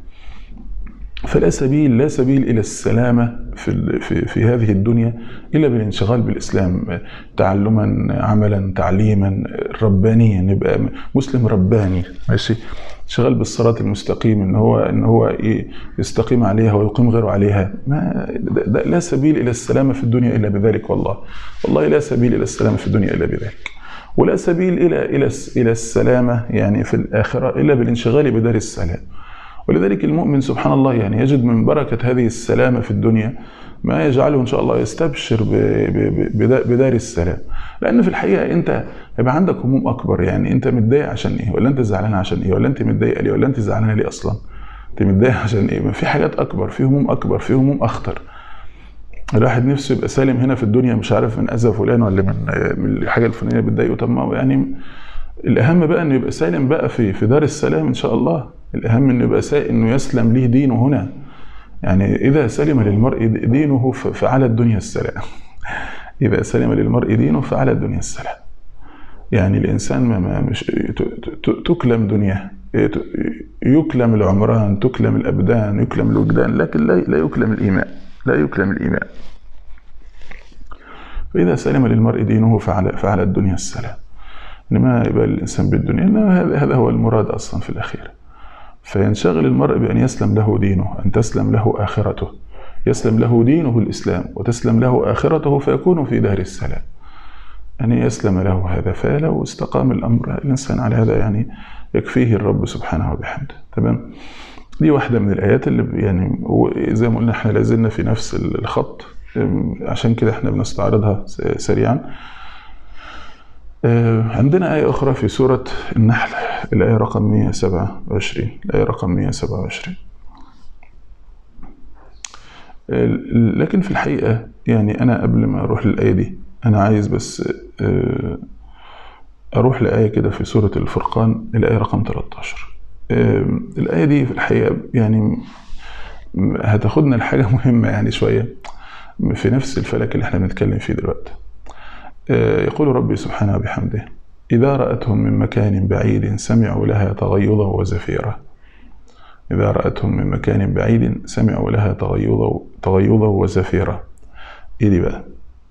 فلا سبيل لا سبيل الى السلامه في ال- في في هذه الدنيا الا بالانشغال بالاسلام تعلما عملا تعليما ربانيا يبقى مسلم رباني ماشي شغال بالصراط المستقيم ان هو ان هو ي- يستقيم عليها ويقيم غيره عليها ما ده ده لا سبيل الى السلامه في الدنيا الا بذلك والله والله لا سبيل الى السلامه في الدنيا الا بذلك ولا سبيل الى الى الى السلامه يعني في الاخره الا بالانشغال بدار السلام ولذلك المؤمن سبحان الله يعني يجد من بركة هذه السلامة في الدنيا ما يجعله إن شاء الله يستبشر ب- ب- ب- بدار السلام لأن في الحقيقة أنت يبقى عندك هموم أكبر يعني أنت متضايق عشان إيه ولا أنت زعلان عشان إيه ولا أنت متضايقة ليه ولا أنت زعلانة ليه أصلا أنت متضايق عشان إيه ما في حاجات أكبر في هموم أكبر في هموم أخطر الواحد نفسه يبقى سالم هنا في الدنيا مش عارف من أذى فلان ولا من من الحاجة الفلانية بتضايقه طب ما هو يعني الاهم بقى انه يبقى سالم بقى في في دار السلام ان شاء الله الاهم انه يبقى سا... انه يسلم ليه دينه هنا يعني اذا سلم للمرء دينه ف- فعلى الدنيا السلام اذا سلم للمرء دينه فعلى الدنيا السلام يعني الانسان ما ما مش ت- ت- تكلم دنياه ت- يكلم العمران تكلم الابدان يكلم الوجدان لكن لا لا يكلم الايمان لا يكلم الايمان فاذا سلم للمرء دينه فعلى فعلى الدنيا السلام انما يبقى الانسان بالدنيا انما هذا هذا هو المراد اصلا في الاخير فينشغل المرء بان يسلم له دينه ان تسلم له اخرته يسلم له دينه الاسلام وتسلم له اخرته فيكون في دار السلام أن يسلم له هذا فلو استقام الأمر الإنسان على هذا يعني يكفيه الرب سبحانه وبحمده تمام دي واحدة من الآيات اللي يعني هو زي ما قلنا احنا لازلنا في نفس الخط أم، عشان كده احنا بنستعرضها س- سريعا آه، عندنا آية أخرى في سورة النحل الآية رقم 127 الآية رقم 127 آه، لكن في الحقيقة يعني أنا قبل ما أروح للآية دي أنا عايز بس آه، اروح لايه كده في سوره الفرقان الايه رقم 13 آم، الايه دي في الحقيقه يعني م- هتاخدنا لحاجه مهمه يعني شويه في نفس الفلك اللي احنا بنتكلم فيه دلوقتي آه، يقول ربي سبحانه وبحمده إذا رأتهم من مكان بعيد سمعوا لها تغيظا وزفيرا إذا رأتهم من مكان بعيد سمعوا لها تغيظا تغيظا وزفيرا إيه دي بقى؟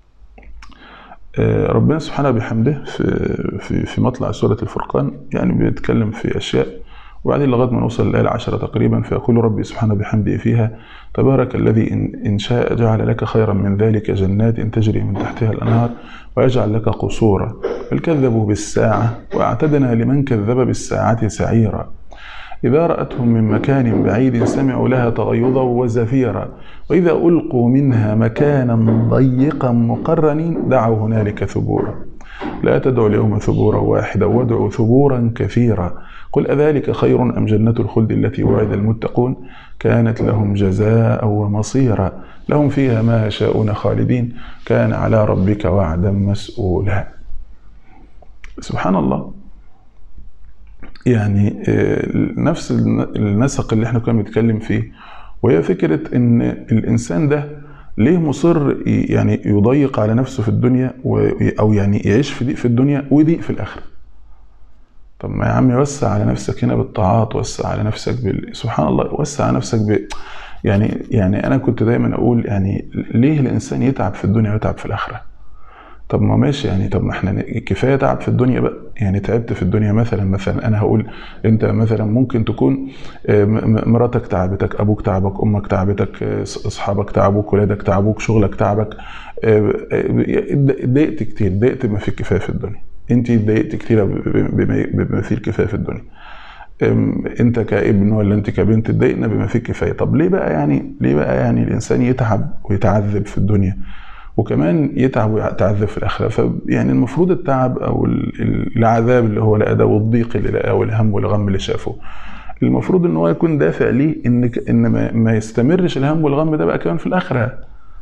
آه، ربنا سبحانه وبحمده في في في مطلع سورة الفرقان يعني بيتكلم في أشياء وبعدين لغاية ما نوصل للآية العشرة تقريبا فيقول ربي سبحانه وبحمده فيها تبارك الذي إن, إن شاء جعل لك خيرا من ذلك جنات تجري من تحتها الأنهار ويجعل لك قصورا بل كذبوا بالساعة وأعتدنا لمن كذب بالساعة سعيرا إذا رأتهم من مكان بعيد سمعوا لها تغيظا وزفيرا وإذا ألقوا منها مكانا ضيقا مقرنين دعوا هنالك ثبورا لا تدعوا اليوم ثبورا واحدا وادعوا ثبورا كثيرا قل أذلك خير أم جنة الخلد التي وعد المتقون كانت لهم جزاء ومصيرا لهم فيها ما يشاءون خالدين كان على ربك وعدا مسؤولا سبحان الله يعني آه، نفس الن- النسق اللي احنا كنا بنتكلم فيه وهي فكرة ان الانسان ده ليه مصر ي- يعني يضيق على نفسه في الدنيا و- او يعني يعيش في ضيق في الدنيا وضيق في الاخره طب ما يا عم وسع على نفسك هنا بالطاعات وسع على نفسك بال... سبحان الله وسع على نفسك ب... يعني يعني انا كنت دايما اقول يعني ليه الانسان يتعب في الدنيا ويتعب في الاخره طب ما ماشي يعني طب ما احنا كفايه تعب في الدنيا بقى يعني تعبت في الدنيا مثلا مثلا انا هقول انت مثلا ممكن تكون آه، م- م- مراتك تعبتك ابوك تعبك امك تعبتك آه، اصحابك تعبوك ولادك تعبوك شغلك تعبك آه، آه، اتضايقت كتير اتضايقت بما فيه الكفايه في الدنيا انت اتضايقت كتير بما بما فيه الكفايه في الدنيا أم، انت كابن ولا انت كبنت اتضايقنا بما فيه الكفايه طب ليه بقى يعني ليه بقى يعني الانسان يتعب ويتعذب في الدنيا وكمان يتعب ويتعذب في الاخره فيعني المفروض التعب او ال- ال- العذاب اللي هو لقاه ده والضيق اللي لقاه والهم والغم اللي شافه المفروض ان هو يكون دافع ليه ان ك- ان ما, ما يستمرش الهم والغم ده بقى كمان في الاخره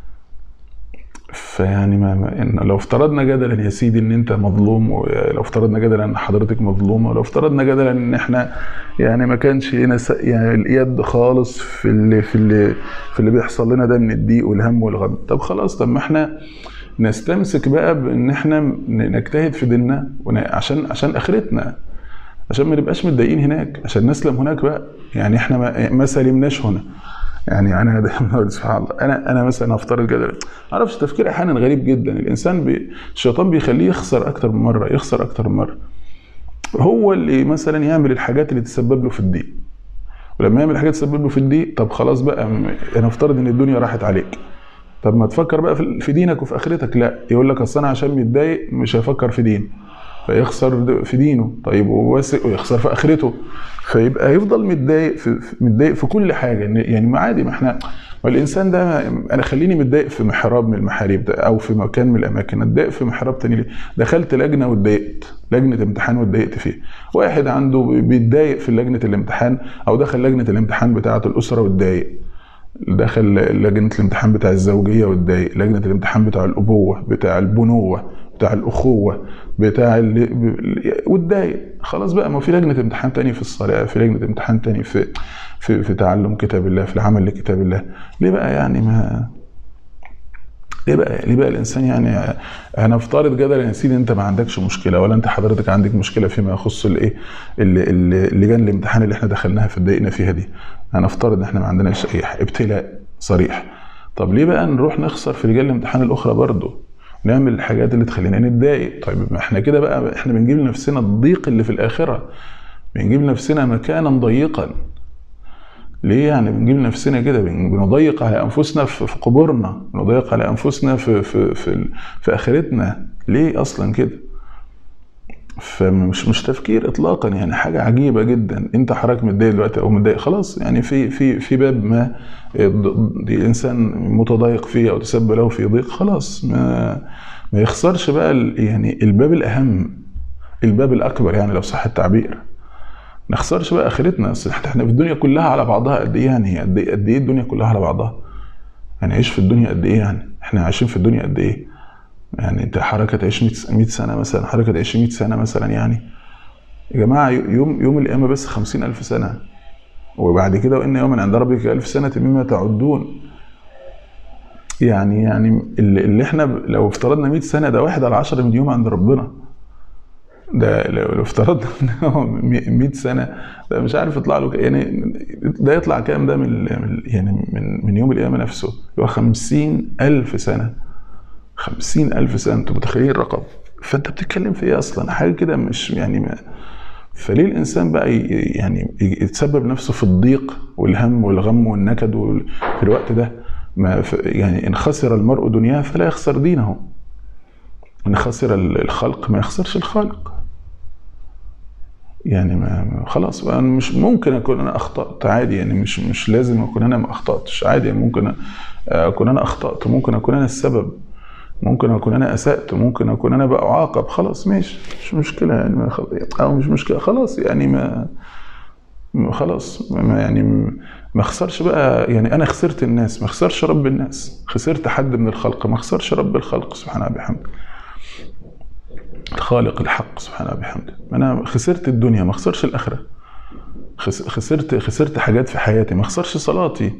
فيعني ما, ما إن لو افترضنا جدلا يا سيدي ان انت مظلوم ولو افترضنا جدلا ان حضرتك مظلومه ولو افترضنا جدلا ان احنا يعني ما كانش لنا س- يعني اليد خالص في اللي في اللي في اللي بيحصل لنا ده من الضيق والهم والغم طب خلاص طب ما احنا نستمسك بقى بان احنا ن- نجتهد في ديننا ون- عشان عشان اخرتنا عشان ما نبقاش متضايقين هناك عشان نسلم هناك بقى يعني احنا ما, ما سلمناش هنا يعني انا دايما أقول سبحان الله انا انا مثلا هفترض كده ما اعرفش تفكير احيانا غريب جدا الانسان بي الشيطان بيخليه يخسر اكتر من مره يخسر اكتر من مره هو اللي مثلا يعمل الحاجات اللي تسبب له في الضيق ولما يعمل حاجات تسبب له في الضيق طب خلاص بقى م- انا افترض ان الدنيا راحت عليك طب ما تفكر بقى في في دينك وفي اخرتك لا يقول لك اصل انا عشان متضايق مش هفكر في دين فيخسر في دينه طيب وبس- ويخسر في اخرته فيبقى يفضل متضايق في في- متضايق في كل حاجه إن- يعني ما عادي ما احنا ما الانسان ده انا خليني متضايق في محراب من المحاريب ده او في مكان من الاماكن اتضايق في محراب تاني ليه؟ دخلت لجنه واتضايقت لجنه امتحان واتضايقت فيها واحد عنده بيتضايق في لجنه الامتحان او دخل لجنه الامتحان بتاعه الاسره واتضايق دخل لجنه الامتحان بتاع الزوجيه واتضايق لجنه الامتحان بتاع الابوه بتاع البنوه بتاع الاخوه بتاع ال... واتضايق خلاص بقى ما في لجنه امتحان تاني في الصلاه في لجنه امتحان تاني في في في تعلم كتاب الله في العمل لكتاب الله ليه بقى يعني ما ليه بقى ليه بقى الانسان يعني انا افترض جدلا يا سيدي انت ما عندكش مشكله ولا انت حضرتك عندك مشكله فيما يخص الايه ال- ال- اللجان الامتحان اللي احنا دخلناها في اتضايقنا فيها دي انا افترض ان احنا ما عندناش اي ح- ابتلاء صريح طب ليه بقى نروح نخسر في لجان الامتحان الاخرى برضه نعمل الحاجات اللي تخلينا نتضايق طيب ما احنا كده بقى احنا بنجيب لنفسنا الضيق اللي في الاخره بنجيب لنفسنا مكانا ضيقا ليه يعني بنجيب لنفسنا كده بن- بنضيق على انفسنا في في قبورنا بنضيق على انفسنا في في في, ال- في اخرتنا ليه اصلا كده فمش مش تفكير اطلاقا يعني حاجه عجيبه جدا انت حضرتك متضايق دلوقتي او متضايق خلاص يعني في في في باب ما الض- الانسان متضايق فيه او تسبب له في ضيق خلاص ما ما يخسرش بقى ال- يعني الباب الاهم الباب الاكبر يعني لو صح التعبير ما نخسرش بقى اخرتنا اصل احنا إحنا في الدنيا كلها على بعضها قد ايه يعني قد ايه قد ايه الدنيا كلها على بعضها هنعيش في الدنيا قد ايه يعني احنا عايشين في الدنيا قد ايه يعني انت حركه تعيش 100 سنه مثلا حركه تعيش 100 سنه مثلا يعني يا جماعه يوم يوم القيامه بس 50000 سنه وبعد كده وان يوما عند ربك ألف سنه مما تعدون يعني يعني اللي اللي احنا ب- لو افترضنا 100 سنه ده واحد على 10 من يوم عند ربنا ده لو لو افترضنا ان هو 100 سنه ده مش عارف يطلع له ك- يعني ده يطلع كام ده من ال- من- يعني من من يوم القيامه نفسه اللي هو 50000 سنه 50000 سنه انتوا متخيلين الرقم فانت بتتكلم في ايه اصلا حاجه كده مش يعني ما فليه الانسان بقى ي- يعني يتسبب نفسه في الضيق والهم والغم والنكد وال- في الوقت ده ما ف- يعني ان خسر المرء دنياه فلا يخسر دينه ان خسر ال- الخلق ما يخسرش الخالق يعني ما ما- خلاص بقى أنا مش ممكن اكون انا اخطات عادي يعني مش مش لازم اكون انا ما اخطاتش عادي يعني ممكن اكون انا اخطات وممكن اكون انا السبب ممكن اكون انا اسات ممكن اكون انا بقى اعاقب خلاص ماشي مش مشكله يعني ما خل... او مش مشكله خلاص يعني ما ما خلاص ما يعني ما اخسرش بقى يعني انا خسرت الناس ما اخسرش رب الناس خسرت حد من الخلق ما اخسرش رب الخلق سبحانه وبحمده الخالق الحق سبحانه وبحمده انا خسرت الدنيا ما اخسرش الاخره خس- خسرت خسرت حاجات في حياتي ما اخسرش صلاتي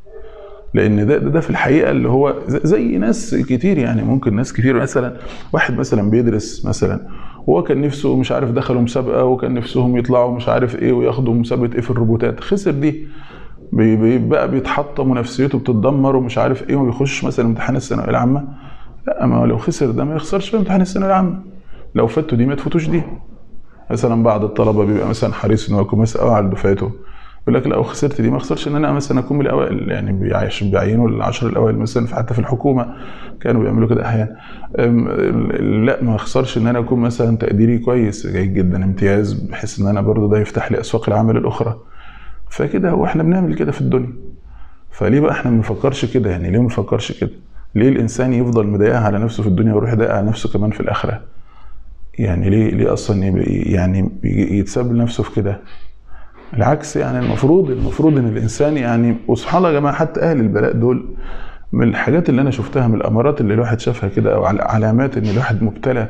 لان ده ده في الحقيقه اللي هو ز- زي ناس كتير يعني ممكن ناس كتير مثلا واحد مثلا بيدرس مثلا وهو كان نفسه مش عارف دخلوا مسابقه وكان نفسهم يطلعوا مش عارف ايه وياخدوا مسابقه ايه في الروبوتات خسر دي بي- بي- بقى بيتحطم ونفسيته بتتدمر ومش عارف ايه وما بيخش مثلا امتحان الثانويه العامه لا ما هو لو خسر ده ما يخسرش في امتحان الثانويه العامه لو فاتوا دي ما تفوتوش دي مثلا بعض الطلبه بيبقى مثلا حريص ان هو يكون مثلا أوعى على دفعته يقول لك لو خسرت دي ما اخسرش ان انا مثلا اكون من الاوائل يعني بيعيش بيعينوا العشر الاوائل مثلا حتى في الحكومه كانوا بيعملوا كده احيانا أم، لا ما اخسرش ان انا اكون مثلا تقديري كويس جيد جدا امتياز بحيث ان انا برضو ده يفتح لي اسواق العمل الاخرى فكده هو احنا بنعمل كده في الدنيا فليه بقى احنا ما بنفكرش كده يعني ليه ما بنفكرش كده ليه الانسان يفضل مضايق على نفسه في الدنيا ويروح يضايق على نفسه كمان في الاخره يعني ليه ليه اصلا يبقى يعني يتسبب نفسه في كده العكس يعني المفروض المفروض ان الانسان يعني وسبحان الله يا جماعه حتى اهل البلاء دول من الحاجات اللي انا شفتها من الامارات اللي الواحد شافها كده او على- علامات ان الواحد مبتلى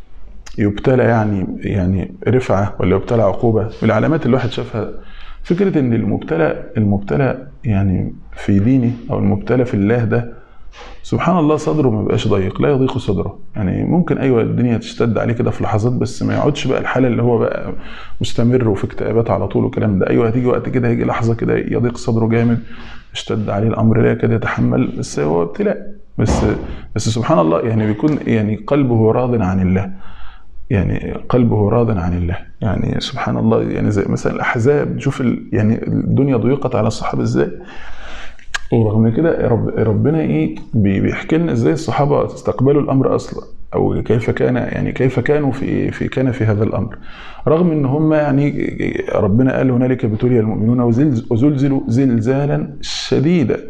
يبتلى يعني يعني رفعه ولا يبتلى عقوبه من العلامات اللي الواحد شافها فكره ان المبتلى المبتلى يعني في دينه او المبتلى في الله ده سبحان الله صدره ما بيبقاش ضيق لا يضيق صدره يعني ممكن ايوه الدنيا تشتد عليه كده في لحظات بس ما يقعدش بقى الحاله اللي هو بقى مستمر وفي اكتئابات على طول والكلام ده ايوه هتيجي وقت كده هيجي لحظه كده يضيق صدره جامد اشتد عليه الامر لا يكاد يتحمل بس هو ابتلاء بس بس سبحان الله يعني بيكون يعني قلبه راض عن الله يعني قلبه راض عن الله يعني سبحان الله يعني زي مثلا الاحزاب شوف ال يعني الدنيا ضيقت على الصحابه ازاي ورغم كده رب ربنا ايه بي- بيحكي لنا ازاي الصحابه استقبلوا الامر اصلا او كيف كان يعني كيف كانوا في في كان في هذا الامر رغم ان هم يعني ربنا قال هنالك ابتلي المؤمنون وزلز- وزلزلوا زلزالا شديدا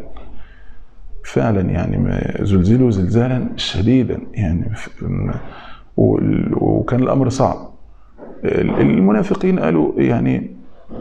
فعلا يعني ما زلزلوا زلزالا شديدا يعني ف- وال- وكان الامر صعب المنافقين قالوا يعني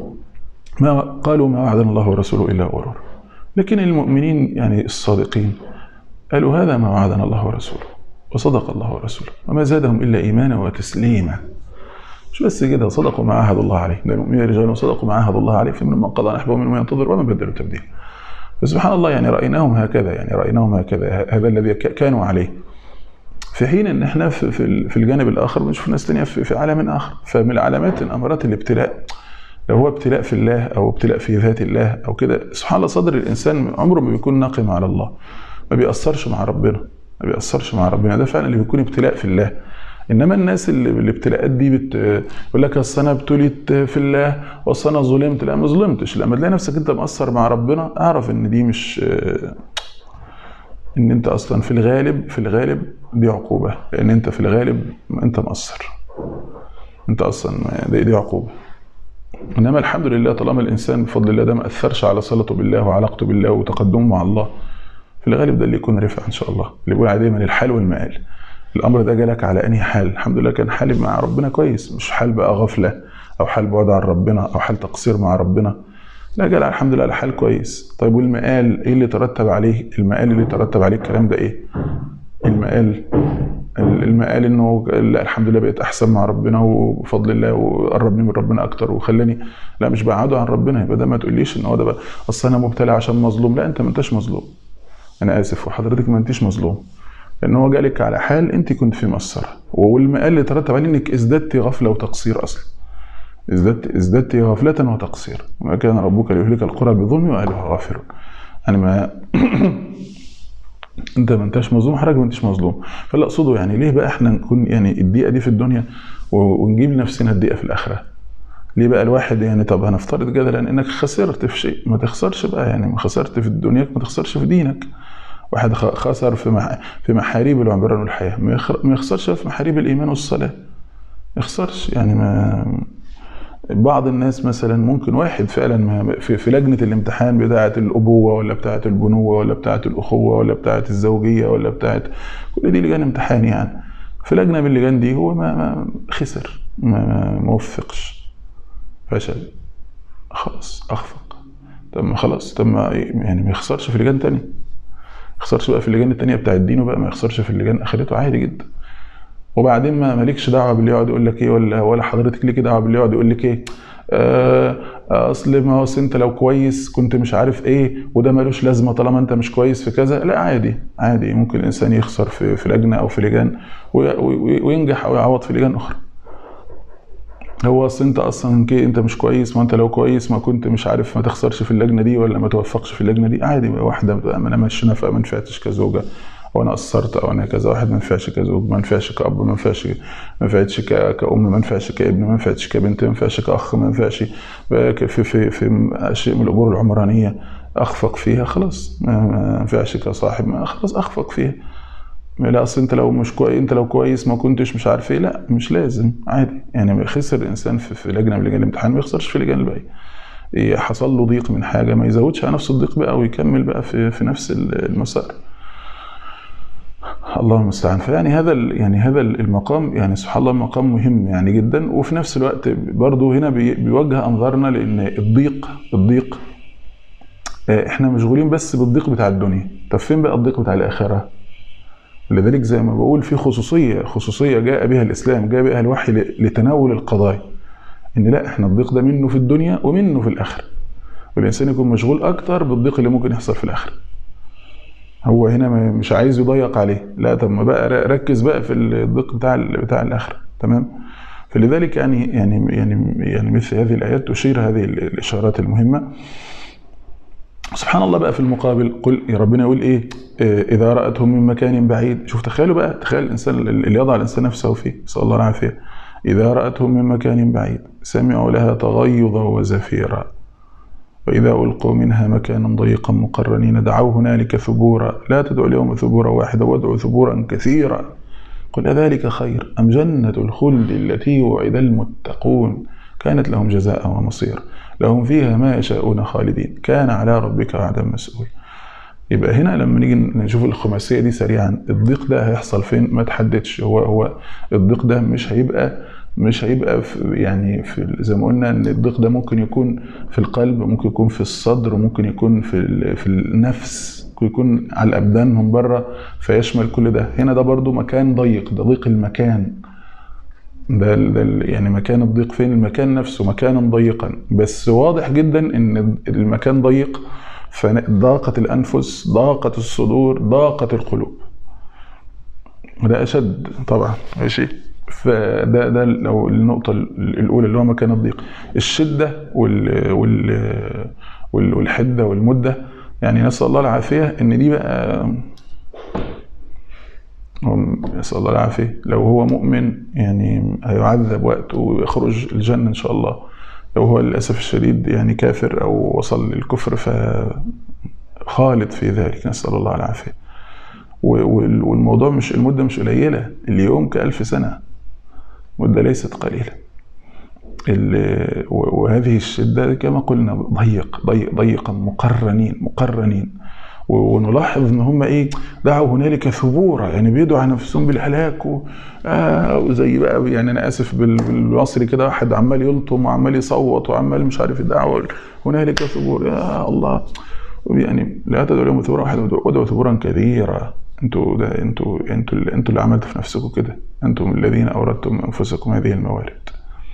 ما قالوا ما وعدنا الله ورسوله الا غرور لكن المؤمنين يعني الصادقين قالوا هذا ما وعدنا الله ورسوله وصدق الله ورسوله وما زادهم الا ايمانا وتسليما مش بس كده صدقوا ما عاهدوا الله عليه ده المؤمنين رجال صدقوا ما عاهدوا الله عليه فمن من قضى نحبه ومن من ينتظر وما بدلوا تبديلا فسبحان الله يعني رايناهم هكذا يعني رايناهم هكذا هذا الذي ك- كانوا عليه في حين ان احنا في في في الجانب الاخر بنشوف ناس تانية في, في عالم اخر فمن العلامات الامارات الابتلاء لو هو ابتلاء في الله او ابتلاء في ذات الله او كده سبحان الله صدر الانسان عمره ما بيكون ناقم على الله ما بيأثرش مع ربنا ما بيأثرش مع ربنا ده فعلا اللي بيكون ابتلاء في الله انما الناس اللي الابتلاءات دي بت يقول لك اصل انا ابتليت في الله واصل انا ظلمت لا ما ظلمتش لما تلاقي نفسك انت مقصر مع ربنا اعرف ان دي مش ان انت اصلا في الغالب في الغالب دي عقوبه لان انت في الغالب انت مقصر انت اصلا دي, دي عقوبه انما الحمد لله طالما الانسان بفضل الله ده ما اثرش على صلته بالله وعلاقته بالله وتقدمه مع الله في الغالب ده اللي يكون رفع ان شاء الله اللي بيقول عليه دايما الحال والمآل الامر ده جالك على انهي حال الحمد لله كان حالي مع ربنا كويس مش حال بقى غفله او حال بعد عن ربنا او حال تقصير مع ربنا لا جال الحمد لله على حال كويس طيب والمآل ايه اللي ترتب عليه المآل اللي ترتب عليه الكلام ده ايه المآل المقال انه لا الحمد لله بقيت احسن مع ربنا وبفضل الله وقربني من ربنا اكتر وخلاني لا مش بعده عن ربنا يبقى ده ما تقوليش ان هو ده بقى اصل انا مبتلى عشان مظلوم لا انت ما انتش مظلوم انا اسف وحضرتك ما انتش مظلوم لان هو جالك على حال انت كنت في مقصره والمقال اللي ترتب عليه انك ازددت غفله وتقصير اصلا ازددت ازددت غفله وتقصير وما كان ربك ليهلك القرى بظلم واهلها غافلون يعني ما انت ما انتش مظلوم حضرتك ما انتش مظلوم فاللي اقصده يعني ليه بقى احنا نكون يعني الدقيقه دي في الدنيا و- ونجيب لنفسنا الدقيقه في الاخره ليه بقى الواحد يعني طب هنفترض جدلا انك خسرت في شيء ما تخسرش بقى يعني ما خسرت في دنياك ما تخسرش في دينك واحد خ- خسر في مح... في محاريب العمران والحياه ما يخر- ما يخسرش في محاريب الايمان والصلاه ما يخسرش يعني ما بعض الناس مثلا ممكن واحد فعلا ما في, في لجنه الامتحان بتاعه الابوه ولا بتاعه البنوه ولا بتاعه الاخوه ولا بتاعه الزوجيه ولا بتاعه كل دي لجان امتحان يعني في لجنه من اللجان دي هو ما, ما خسر ما, ما, ما وفقش فشل خلاص اخفق طب ما خلاص طب ما يعني ما يخسرش في لجان تانية ما يخسرش بقى في اللجان التانية بتاع الدين وبقى ما يخسرش في اللجان اخرته عادي جدا وبعدين ما مالكش دعوه باللي يقعد يقول لك ايه ولا ولا حضرتك ليكي دعوه باللي يقعد يقول لك ايه آه اصل ما هو أصل انت لو كويس كنت مش عارف ايه وده ملوش لازمه طالما انت مش كويس في كذا لا عادي عادي ممكن الانسان يخسر في في لجنه او في لجان وي- وي- وينجح او يعوض في لجان اخرى هو اصل انت اصلا كي انت مش كويس ما انت لو كويس ما كنت مش عارف ما تخسرش في اللجنه دي ولا ما توفقش في اللجنه دي عادي بقى واحده بقى انا مش نافع ما نفعتش كزوجه او انا قصرت او انا كذا واحد ما نفعش كزوج ما نفعش كاب ما نفعش ما نفعتش ك- كأم ما نفعش كابن ما نفعش كبنت ما نفعش كأخ ما نفعش بقى ك- في في في شيء من الأمور العمرانية أخفق فيها خلاص ما ما نفعش كصاحب ما خلاص أخفق فيها لا اصل انت لو مش كويس انت لو كويس ما كنتش مش عارف ايه لا مش لازم عادي يعني خسر الانسان في, في لجنه من لجان الامتحان ما يخسرش في لجان الباقي إيه حصل له ضيق من حاجه ما يزودش على نفسه الضيق بقى ويكمل بقى في في نفس المسار الله المستعان فيعني هذا ال- يعني هذا المقام يعني سبحان الله مقام مهم يعني جدا وفي نفس الوقت برضه هنا بي- بيوجه انظارنا لان الضيق الضيق آه، احنا مشغولين بس بالضيق بتاع الدنيا طب فين بقى الضيق بتاع الاخره لذلك زي ما بقول في خصوصيه خصوصيه جاء بها الاسلام جاء بها الوحي ل- لتناول القضايا ان لا احنا الضيق ده منه في الدنيا ومنه في الاخره والانسان يكون مشغول اكتر بالضيق اللي ممكن يحصل في الاخره هو هنا ما- مش عايز يضيق عليه لا طب ما بقى ر- ركز بقى في الضيق بتاع ال- بتاع الاخره تمام فلذلك يعني يعني يعني يعني مثل هذه الايات تشير هذه ال- الاشارات المهمه سبحان الله بقى في المقابل قل يا ربنا يقول ايه آه، اذا راتهم من مكان بعيد شوف تخيلوا بقى تخيل الانسان اللي يضع الانسان نفسه فيه نسال الله العافيه اذا راتهم من مكان بعيد سمعوا لها تغيظا وزفيرا وإذا ألقوا منها مكانا ضيقا مقرنين دعوا هنالك ثبورا لا تدعوا اليوم ثبورا واحدا وادعوا ثبورا كثيرا قل أذلك خير أم جنة الخلد التي وعد المتقون كانت لهم جزاء ومصير لهم فيها ما يشاءون خالدين كان على ربك وعدا مسؤول يبقى هنا لما نيجي نشوف الخماسية دي سريعا الضيق ده هيحصل فين ما تحددش هو هو الضيق ده مش هيبقى مش هيبقى في يعني في زي ما قلنا ان الضيق ده ممكن يكون في القلب ممكن يكون في الصدر وممكن يكون في ال- في النفس ممكن يكون على الابدان من بره فيشمل كل ده هنا ده برضو مكان ضيق ده ضيق المكان ده, ال- ده ال- يعني مكان الضيق فين المكان نفسه مكانا ضيقا بس واضح جدا ان المكان ضيق فضاقت الانفس ضاقت الصدور ضاقت القلوب وده اشد طبعا ماشي فده ده لو النقطة الأولى اللي هو مكان الضيق الشدة وال وال وال- والحدة والمدة يعني نسأل الله العافية إن دي بقى هم- نسأل الله العافية لو هو مؤمن يعني هيعذب وقته ويخرج الجنة إن شاء الله لو هو للأسف الشديد يعني كافر أو وصل للكفر فخالد في ذلك نسأل الله العافية و- وال- والموضوع مش المدة مش قليلة اليوم كألف سنة مدة ليست قليلة ال- و- وهذه الشدة كما قلنا ضيق ضيق ضيقا مقرنين مقرنين و- ونلاحظ ان هم ايه دعوا هنالك ثبورا يعني بيدعوا على نفسهم بالهلاك و- آه وزي بقى يعني انا اسف بال- بالمصري كده واحد عمال يلطم وعمال يصوت وعمال مش عارف يدعوا هنالك ثبور يا الله يعني لا تدعوا اليوم ثبورا واحدا وادعوا ثبورا كثيرا انتوا ده انتوا انتوا اللي انتوا اللي عملتوا في نفسكم كده انتم الذين اوردتم انفسكم هذه الموارد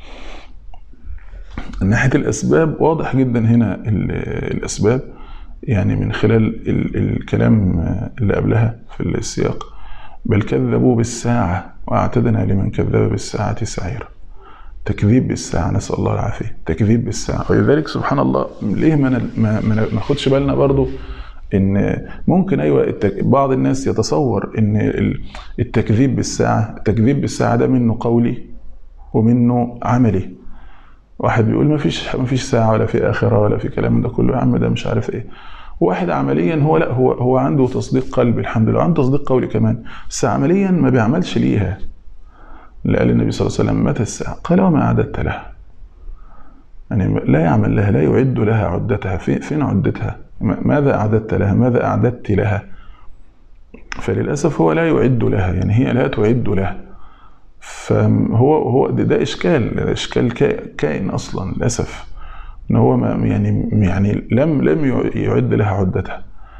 من ناحيه الاسباب واضح جدا هنا الاسباب يعني من خلال ال الكلام اللي قبلها في السياق بل كذبوا بالساعه واعتدنا لمن كذب بالساعه سعيرا تكذيب بالساعه نسال الله العافيه تكذيب بالساعه ولذلك سبحان الله ليه ما ما ما ناخدش بالنا برضو ان ممكن ايوه التك... بعض الناس يتصور ان التكذيب بالساعه التكذيب بالساعه ده منه قولي ومنه عملي واحد بيقول ما فيش ما فيش ساعه ولا في اخره ولا في كلام ده كله يا عم ده مش عارف ايه واحد عمليا هو لا هو هو عنده تصديق قلبي الحمد لله عنده تصديق قولي كمان بس عمليا ما بيعملش ليها اللي قال النبي صلى الله عليه وسلم متى الساعه قال وما اعددت لها يعني لا يعمل لها لا يعد لها عدتها فين عدتها ماذا أعددت لها ماذا أعددت لها فللأسف هو لا يعد لها يعني هي لا تعد له فهو هو ده, ده إشكال ده إشكال كائن أصلا للأسف إن هو ما يعني يعني لم لم يعد لها عدتها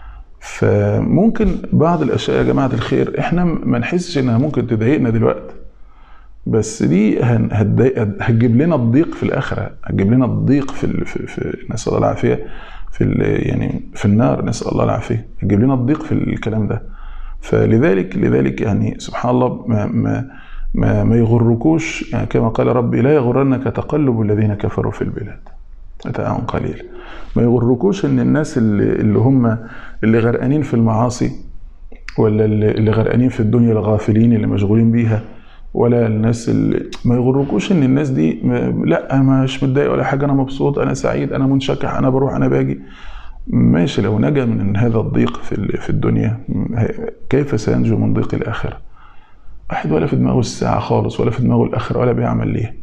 فممكن بعض الأشياء يا جماعة الخير إحنا ما نحسش إنها ممكن تضايقنا دلوقتي بس دي هتجيب لنا الضيق في الآخرة هتجيب لنا الضيق في, في, في نسأل الله العافية في يعني في النار نسال الله العافيه يجيب لنا الضيق في الكلام ده فلذلك لذلك يعني سبحان الله ما ما ما, ما يغركوش يعني كما قال ربي لا يغرنك تقلب الذين كفروا في البلاد متاع قليل ما يغركوش ان الناس اللي, اللي هم اللي غرقانين في المعاصي ولا اللي غرقانين في الدنيا الغافلين اللي مشغولين بيها ولا الناس اللي ما يغركوش ان الناس دي لا انا مش متضايق ولا حاجه انا مبسوط انا سعيد انا منشكح انا بروح انا باجي ماشي لو نجا من هذا الضيق في في الدنيا كيف سينجو من ضيق الاخره واحد ولا في دماغه الساعه خالص ولا في دماغه الاخره ولا بيعمل ليه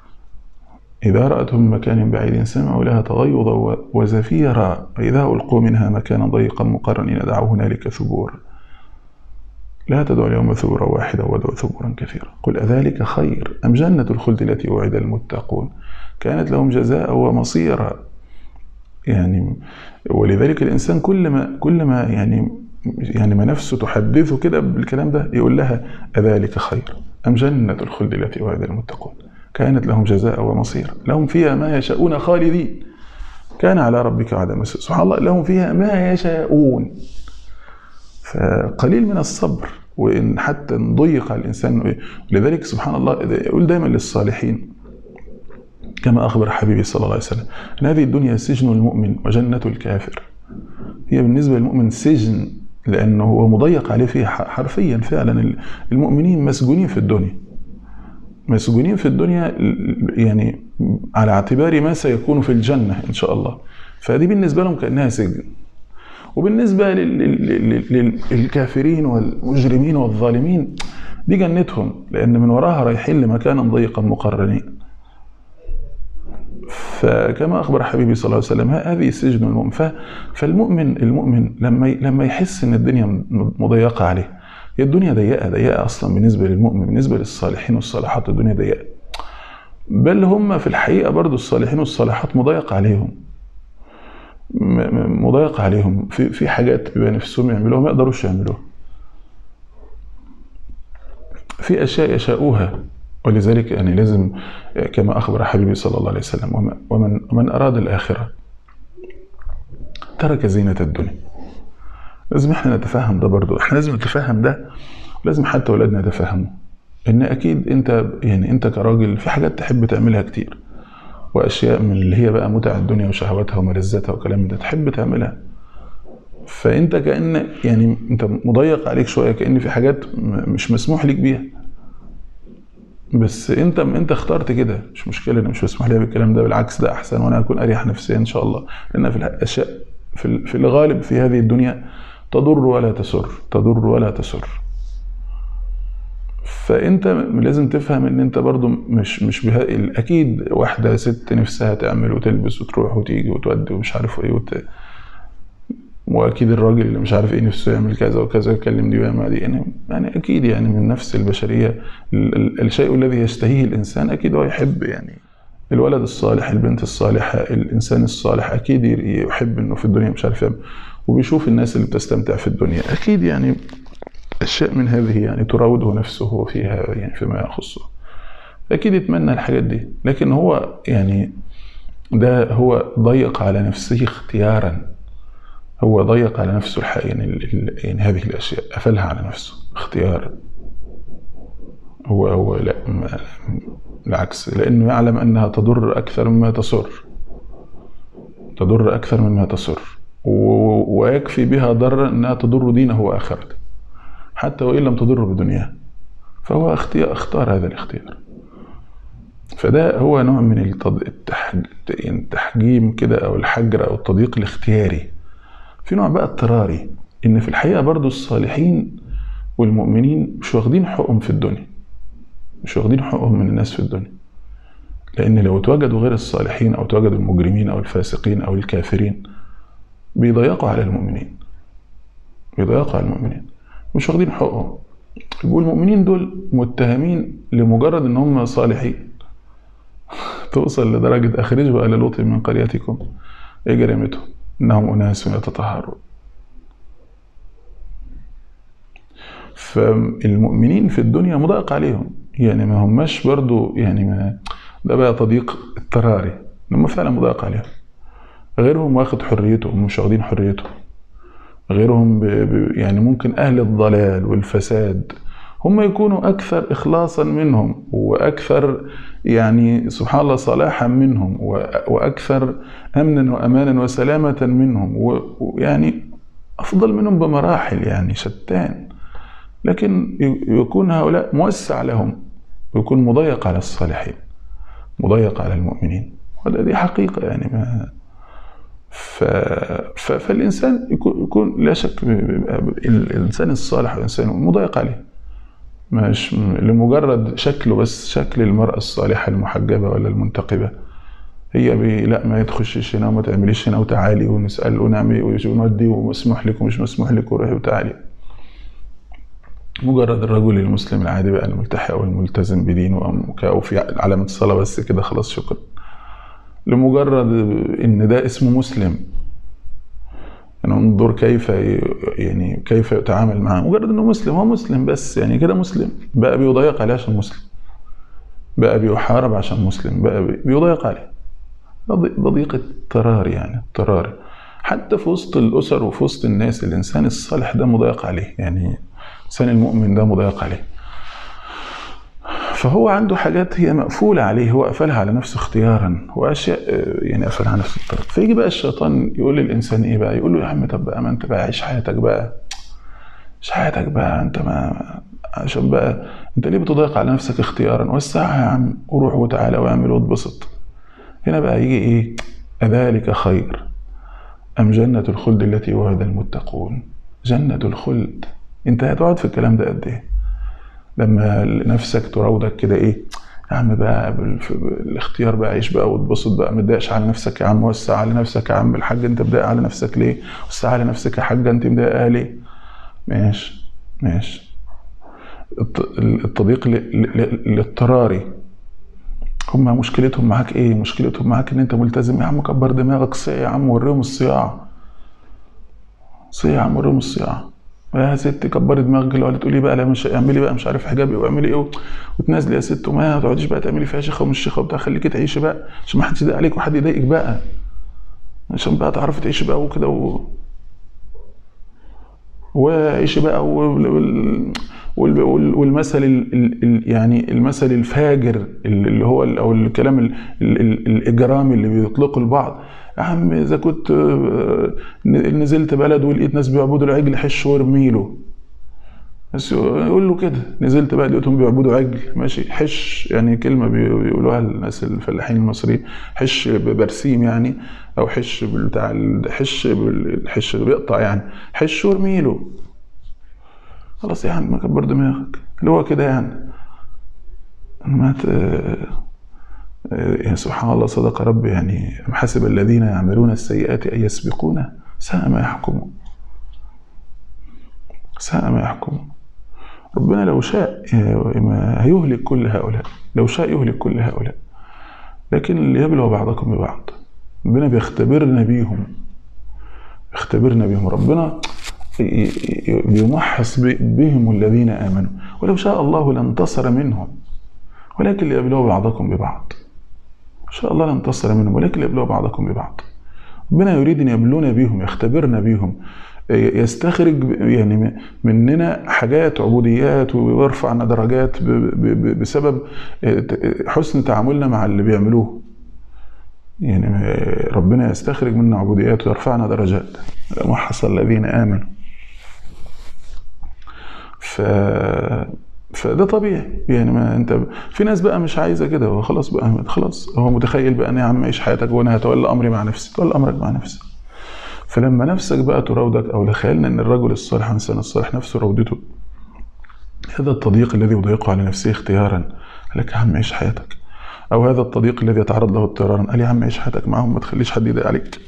إذا رأتهم من مكان بعيد سمعوا لها تغيظا وزفيرا فإذا ألقوا منها مكانا ضيقا مقرنين دعوا هنالك ثبورا لا تدعوا اليوم ثبورا واحدا وادعوا ثبورا كثيرا قل أذلك خير أم جنة الخلد التي وعد المتقون كانت لهم جزاء ومصيرا يعني ولذلك الإنسان كل ما كل ما يعني يعني ما نفسه تحدثه كده بالكلام ده يقول لها أذلك خير أم جنة الخلد التي وعد المتقون كانت لهم جزاء ومصير لهم فيها ما يشاءون خالدين كان على ربك عدم سبحان الله لهم فيها ما يشاءون فقليل من الصبر وان حتى نضيق على الانسان لذلك سبحان الله يقول دايما للصالحين كما اخبر حبيبي صلى الله عليه وسلم ان هذه الدنيا سجن المؤمن وجنه الكافر هي بالنسبه للمؤمن سجن لانه هو مضيق عليه فيها حرفيا فعلا المؤمنين مسجونين في الدنيا مسجونين في الدنيا يعني على اعتبار ما سيكون في الجنه ان شاء الله فدي بالنسبه لهم كانها سجن وبالنسبة للكافرين والمجرمين والظالمين دي جنتهم لأن من وراها رايحين لمكان ضيقا مقرنين فكما أخبر حبيبي صلى الله عليه وسلم هذه سجن المؤمن فالمؤمن المؤمن لما لما يحس إن الدنيا مضيقة عليه هي الدنيا ضيقة ضيقة أصلا بالنسبة للمؤمن بالنسبة للصالحين والصالحات الدنيا ضيقة بل هم في الحقيقة برضو الصالحين والصالحات مضيق عليهم مضايق عليهم في في حاجات بيبقى نفسهم يعملوها ما يقدروش يعملوها في اشياء يشاؤوها ولذلك يعني لازم كما اخبر حبيبي صلى الله عليه وسلم ومن ومن اراد الاخره ترك زينه الدنيا لازم احنا نتفهم ده برضو احنا لازم نتفهم ده لازم حتى اولادنا يتفهموا ان اكيد انت يعني انت كراجل في حاجات تحب تعملها كتير واشياء من اللي هي بقى متع الدنيا وشهواتها وملذاتها وكلام ده تحب تعملها فانت كان يعني انت مضيق عليك شويه كان في حاجات مش مسموح ليك بيها بس انت انت اخترت كده مش مشكله انا مش مسموح لي بالكلام ده بالعكس ده احسن وانا اكون اريح نفسيا ان شاء الله لان في الاشياء في في الغالب في هذه الدنيا تضر ولا تسر تضر ولا تسر فانت لازم تفهم ان انت برضو مش مش بها اكيد واحده ست نفسها تعمل وتلبس وتروح وتيجي وتودي ومش عارف ايه وت... واكيد الراجل اللي مش عارف ايه نفسه يعمل كذا وكذا يكلم دي ويعمل دي يعني, يعني اكيد يعني من نفس البشريه الشيء الذي يشتهيه الانسان اكيد هو يحب يعني الولد الصالح البنت الصالحه الانسان الصالح اكيد يحب انه في الدنيا مش عارف يعمل وبيشوف الناس اللي بتستمتع في الدنيا اكيد يعني أشياء من هذه يعني تراوده نفسه فيها يعني فيما يخصه أكيد يتمنى الحاجات دي لكن هو يعني ده هو ضيق على نفسه اختيارا هو ضيق على نفسه الحق يعني, يعني هذه الأشياء قفلها على نفسه اختيارا هو هو لا بالعكس لأنه يعلم أنها تضر أكثر مما تسر تضر أكثر مما تسر ويكفي بها ضرا أنها تضر دينه وآخرته حتى وإن لم تضر بدنياه فهو اختيار اختار هذا الاختيار فده هو نوع من التحجيم كده أو الحجر أو التضييق الاختياري في نوع بقى اضطراري إن في الحقيقة برضو الصالحين والمؤمنين مش واخدين حقهم في الدنيا مش واخدين حقهم من الناس في الدنيا لأن لو اتوجدوا غير الصالحين أو اتوجدوا المجرمين أو الفاسقين أو الكافرين بيضيقوا على المؤمنين بيضيقوا على المؤمنين مش واخدين حقهم يقول المؤمنين دول متهمين لمجرد ان هم صالحين توصل لدرجة أخرجوا آل لوط من قريتكم إيه جريمتهم؟ إنهم أناس يتطهرون فالمؤمنين في الدنيا مضايق عليهم يعني ما هماش برضو يعني ما ده بقى تضييق اضطراري هم فعلا مضايق عليهم غيرهم واخد حريتهم مش واخدين حريتهم غيرهم ب... ب... يعني ممكن أهل الضلال والفساد هم يكونوا أكثر إخلاصا منهم وأكثر يعني سبحان الله صلاحا منهم وأكثر أمنا وأمانا وسلامة منهم ويعني أفضل منهم بمراحل يعني شتان لكن يكون هؤلاء موسع لهم ويكون مضيق على الصالحين مضيق على المؤمنين وهذا دي حقيقة يعني ما ف... ف... فالإنسان يكون, يكون لا شك الإنسان الصالح والإنسان مضيق عليه مش لمجرد شكله بس شكل المرأة الصالحة المحجبة ولا المنتقبة هي بي لا ما يتخشش هنا وما تعمليش هنا وتعالي ونسأل ونعمل ونودي ومسموح لك ومش مسموح لك وروحي وتعالي مجرد الرجل المسلم العادي بقى الملتحي او الملتزم بدينه او في علامة الصلاة بس كده خلاص شكرا لمجرد ان ده اسمه مسلم يعني انظر كيف يعني كيف يتعامل معاه مجرد انه مسلم هو مسلم بس يعني كده مسلم بقى بيضيق عليه عشان مسلم بقى بيحارب عشان مسلم بقى بيضيق عليه ضيق اضطرار يعني اضطرار حتى في وسط الاسر وفي وسط الناس الانسان الصالح ده مضايق عليه يعني الانسان المؤمن ده مضايق عليه فهو عنده حاجات هي مقفولة عليه هو قفلها على نفسه اختيارا وأشياء يعني قفلها على نفسه اختيارا فيجي بقى الشيطان يقول للإنسان إيه بقى يقول له يا عم طب بقى ما أنت بقى عيش حياتك بقى عيش حياتك بقى أنت ما عشان بقى أنت ليه بتضيق على نفسك اختيارا وسعها يا عم وروح وتعالى واعمل واتبسط هنا بقى يجي إيه أذلك خير أم جنة الخلد التي وعد المتقون جنة الخلد أنت هتقعد في الكلام ده قد إيه لما نفسك تراودك كده ايه يا عم بقى الاختيار بقى عيش بقى واتبسط بقى ما تضايقش على نفسك يا عم وسع على نفسك يا عم الحاج انت مضايق على نفسك ليه؟ وسع على نفسك يا حاجه انت مضايقها ليه؟ ماشي ماشي التضييق الاضطراري هما مشكلتهم معاك ايه؟ مشكلتهم معاك ان انت ملتزم يا عم كبر دماغك صيع يا عم وريهم الصياعه صيع يا عم وريهم الصياعه يا ست كبري دماغك اللي تقولي بقى لا مش اعملي بقى مش عارف حجابي واعملي ايه وتنازلي يا ست وما تقعديش بقى تعملي فيها شيخه ومش شيخه وبتاع خليكي تعيشي بقى عشان ما حدش يضايق عليك وحد يضايقك بقى عشان بقى تعرفي تعيشي بقى وكده و... وعيشي بقى وال... وال... وال... والمثل ال... ال... يعني المثل الفاجر اللي هو او الكلام ال... ال... الاجرامي اللي بيطلقه البعض يا عم اذا كنت نزلت بلد ولقيت ناس بيعبدوا العجل حش وارمي له بس يقول له كده نزلت بقى لقيتهم بيعبدوا عجل ماشي حش يعني كلمه بيقولوها الناس الفلاحين المصريين حش ببرسيم يعني او حش بتاع حش الحش اللي بيقطع يعني حش وارمي له خلاص يا عم كبر دماغك اللي هو كده يعني ما يعني سبحان الله صدق ربي يعني أم حسب الذين يعملون السيئات أن يسبقونا ساء ما يحكمون ساء ما يحكمون ربنا لو شاء هيهلك كل هؤلاء لو شاء يهلك كل هؤلاء لكن ليبلو بعضكم ببعض ربنا بيختبرنا بيهم بيختبرنا بيهم ربنا بيمحص بهم الذين آمنوا ولو شاء الله لانتصر منهم ولكن ليبلوا بعضكم ببعض إن شاء الله لانتصر منهم ولكن ليبلوا بعضكم ببعض ربنا يريد أن يبلونا بيهم يختبرنا بيهم يستخرج يعني مننا حاجات عبوديات ويرفعنا درجات بسبب حسن تعاملنا مع اللي بيعملوه يعني ربنا يستخرج منا عبوديات ويرفعنا درجات محص الذين آمنوا ف فده طبيعي يعني ما انت في ناس بقى مش عايزه كده هو خلاص بقى خلاص هو متخيل بقى انا يا عم عيش حياتك وانا هتولى امري مع نفسي تولى امرك مع نفسك فلما نفسك بقى تراودك او لخيالنا ان الرجل الصالح الانسان الصالح نفسه راودته هذا التضييق الذي يضيقه على نفسه اختيارا قال لك يا عم عيش حياتك او هذا التضييق الذي يتعرض له اضطرارا قال يا عم عيش حياتك معاهم ما تخليش حد يضايق عليك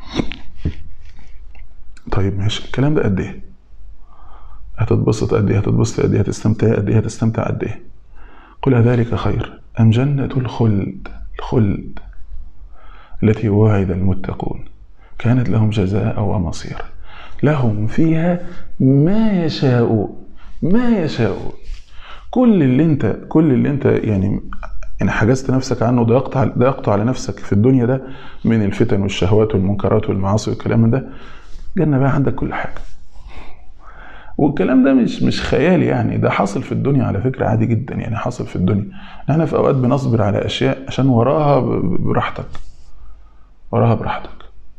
طيب ماشي الكلام ده قد ايه هتتبسط قد ايه هتتبسط قد ايه هتستمتع قد ايه هتستمتع قد ايه قل ذلك خير ام جنة الخلد الخلد التي وعد المتقون كانت لهم جزاء ومصير لهم فيها ما يشاءون ما يشاءون كل اللي انت كل اللي انت يعني ان حجزت نفسك عنه ضيقت ضيقته على نفسك في الدنيا ده من الفتن والشهوات والمنكرات والمعاصي والكلام من ده جنة بقى عندك كل حاجه والكلام ده مش مش خيالي يعني ده حاصل في الدنيا على فكره عادي جدا يعني حاصل في الدنيا احنا في اوقات بنصبر على اشياء عشان وراها براحتك وراها براحتك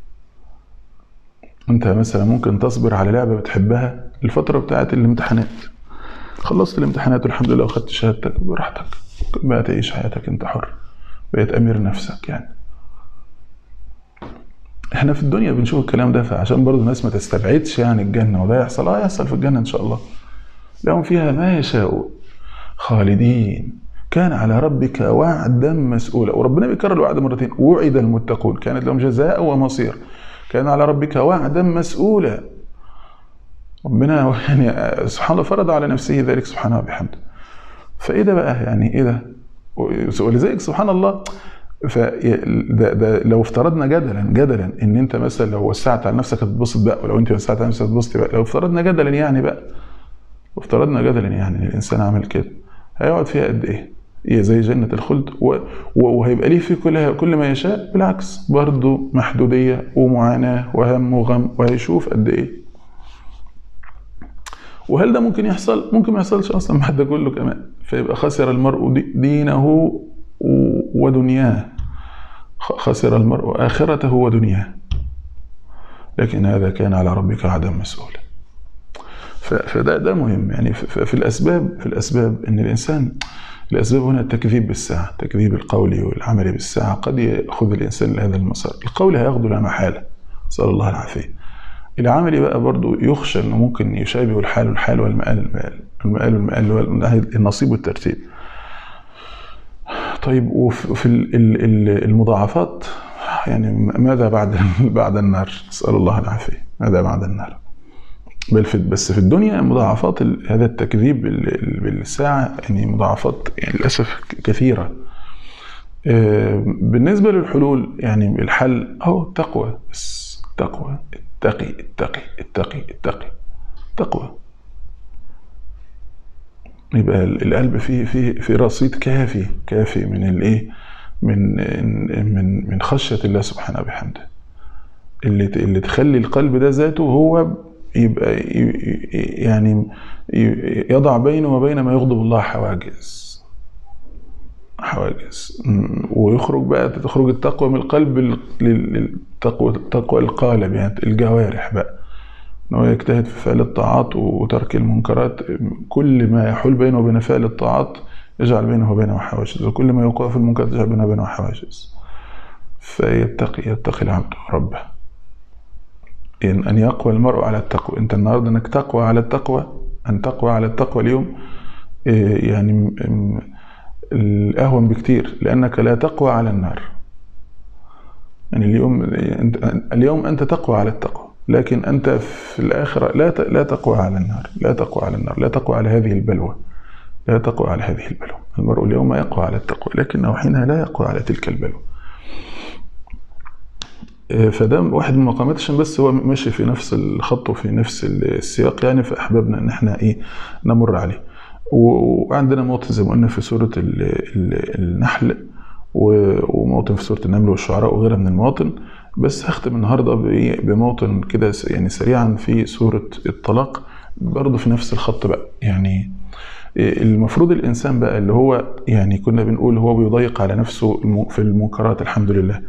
انت مثلا ممكن تصبر على لعبه بتحبها الفتره بتاعت الامتحانات خلصت الامتحانات والحمد لله واخدت شهادتك براحتك ممكن بقى تعيش حياتك انت حر بقيت امير نفسك يعني احنا في الدنيا بنشوف الكلام ده فعشان برضه الناس ما تستبعدش يعني الجنه وده يحصل اه يحصل في الجنه ان شاء الله لهم فيها ما يشاءون خالدين كان على ربك وعدا مسؤولا وربنا بيكرر الوعد مرتين وعد المتقون كانت لهم جزاء ومصير كان على ربك وعدا مسؤولا ربنا يعني سبحان الله فرض على نفسه ذلك سبحانه وبحمده فايه ده بقى يعني ايه ده ولذلك سبحان الله فده ده لو افترضنا جدلا جدلا ان انت مثلا لو وسعت على نفسك هتتبسط بقى ولو انت وسعت على نفسك هتتبسط بقى لو افترضنا جدلا يعني بقى وافترضنا جدلا يعني ان الانسان عمل كده هيقعد فيها قد ايه؟ هي زي جنة الخلد وهيبقى ليه في كل كل ما يشاء بالعكس برضه محدودية ومعاناة وهم وغم وهيشوف قد ايه وهل ده ممكن يحصل؟ ممكن ما يحصلش اصلا بعد ده كله كمان فيبقى خسر المرء دينه ودنياه خسر المرء آخرته ودنياه لكن هذا كان على ربك عدم مسؤولا فده ده مهم يعني في الأسباب في الأسباب إن الإنسان الأسباب هنا التكذيب بالساعة التكذيب القولي والعملي بالساعة قد يأخذ الإنسان لهذا المسار القول هياخده لا محالة نسأل الله العافية العملي بقى برضو يخشى انه ممكن يشابه الحال والحال والمآل المآل المآل والمآل هو النصيب والترتيب طيب وفي المضاعفات يعني ماذا بعد بعد النار؟ نسأل الله العافية، ماذا بعد النار؟ بل في بس في الدنيا مضاعفات هذا التكذيب بالساعة يعني مضاعفات يعني للأسف كثيرة. بالنسبة للحلول يعني الحل هو التقوى بس التقوى اتقي اتقي اتقي اتقي تقوى يبقى القلب فيه فيه في رصيد كافي كافي من الايه من من من خشيه الله سبحانه وبحمده اللي اللي تخلي القلب ده ذاته هو يبقى يعني يضع بينه وبين ما يغضب الله حواجز حواجز ويخرج بقى تخرج التقوى من القلب للتقوى تقوى القالب يعني الجوارح بقى ان هو يجتهد في فعل الطاعات وترك المنكرات كل ما يحول بينه وبين فعل الطاعات يجعل بينه وبينه حواجز وكل ما يوقع في المنكرات يجعل بينه وبينه حواجز فيتقي يتقي العبد ربه إن أن يقوى المرء على التقوى أنت النهاردة أنك تقوى على التقوى أن تقوى على التقوى اليوم يعني الأهون بكتير لأنك لا تقوى على النار يعني اليوم اليوم أنت تقوى على التقوى لكن أنت في الآخرة لا لا تقوى على النار لا تقوى على النار لا تقوى على هذه البلوى لا تقوى على هذه البلوى المرء اليوم يقوى على التقوى لكنه حينها لا يقوى على تلك البلوى آه، فده واحد من المقامات عشان بس هو ماشي في نفس الخط وفي نفس السياق يعني فاحببنا ان احنا ايه نمر عليه و- وعندنا موطن زي ما قلنا في سوره ال- ال- النحل و- وموطن في سوره النمل والشعراء وغيرها من المواطن بس هختم النهارده بإيه؟ بموطن كده س- يعني سريعا في سوره الطلاق برضه في نفس الخط بقى يعني المفروض الانسان بقى اللي هو يعني كنا بنقول هو بيضيق على نفسه الم- في المنكرات الحمد لله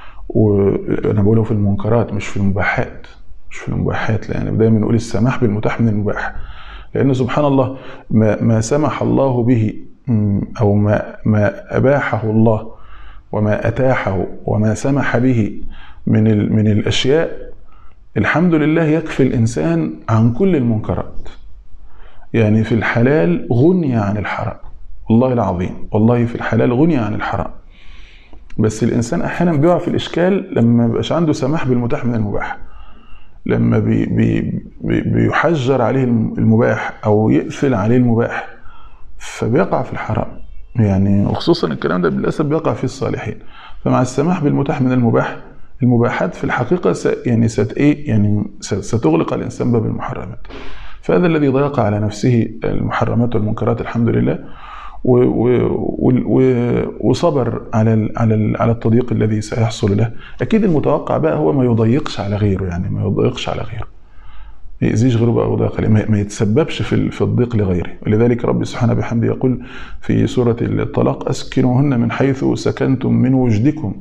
وانا بقوله في المنكرات مش في المباحات مش في المباحات لان دايما نقول السماح بالمتاح من المباح لان سبحان الله ما, ما سمح الله به م، او ما ما اباحه الله وما اتاحه وما سمح به من ال- من الاشياء الحمد لله يكفي الانسان عن كل المنكرات يعني في الحلال غني عن الحرام والله العظيم والله في الحلال غني عن الحرام بس الانسان احيانا بيقع في الاشكال لما ما يبقاش عنده سماح بالمتاح من المباح لما بي بي بي بيحجر عليه المباح او يقفل عليه المباح فبيقع في الحرام يعني وخصوصا الكلام ده للاسف بيقع فيه الصالحين فمع السماح بالمتاح من المباح المباحات في الحقيقه س يعني ست ايه يعني س- ستغلق على الانسان باب المحرمات فهذا الذي ضيق على نفسه المحرمات والمنكرات الحمد لله و و و وصبر على ال على ال على التضييق الذي سيحصل له اكيد المتوقع بقى هو ما يضيقش على غيره يعني ما يضيقش على غيره ما يأذيش غيره بقى وضيق عليه ما ما يتسببش في ال- في الضيق لغيره ولذلك رب سبحانه بحمده يقول في سورة الطلاق أسكنوهن من حيث سكنتم من وجدكم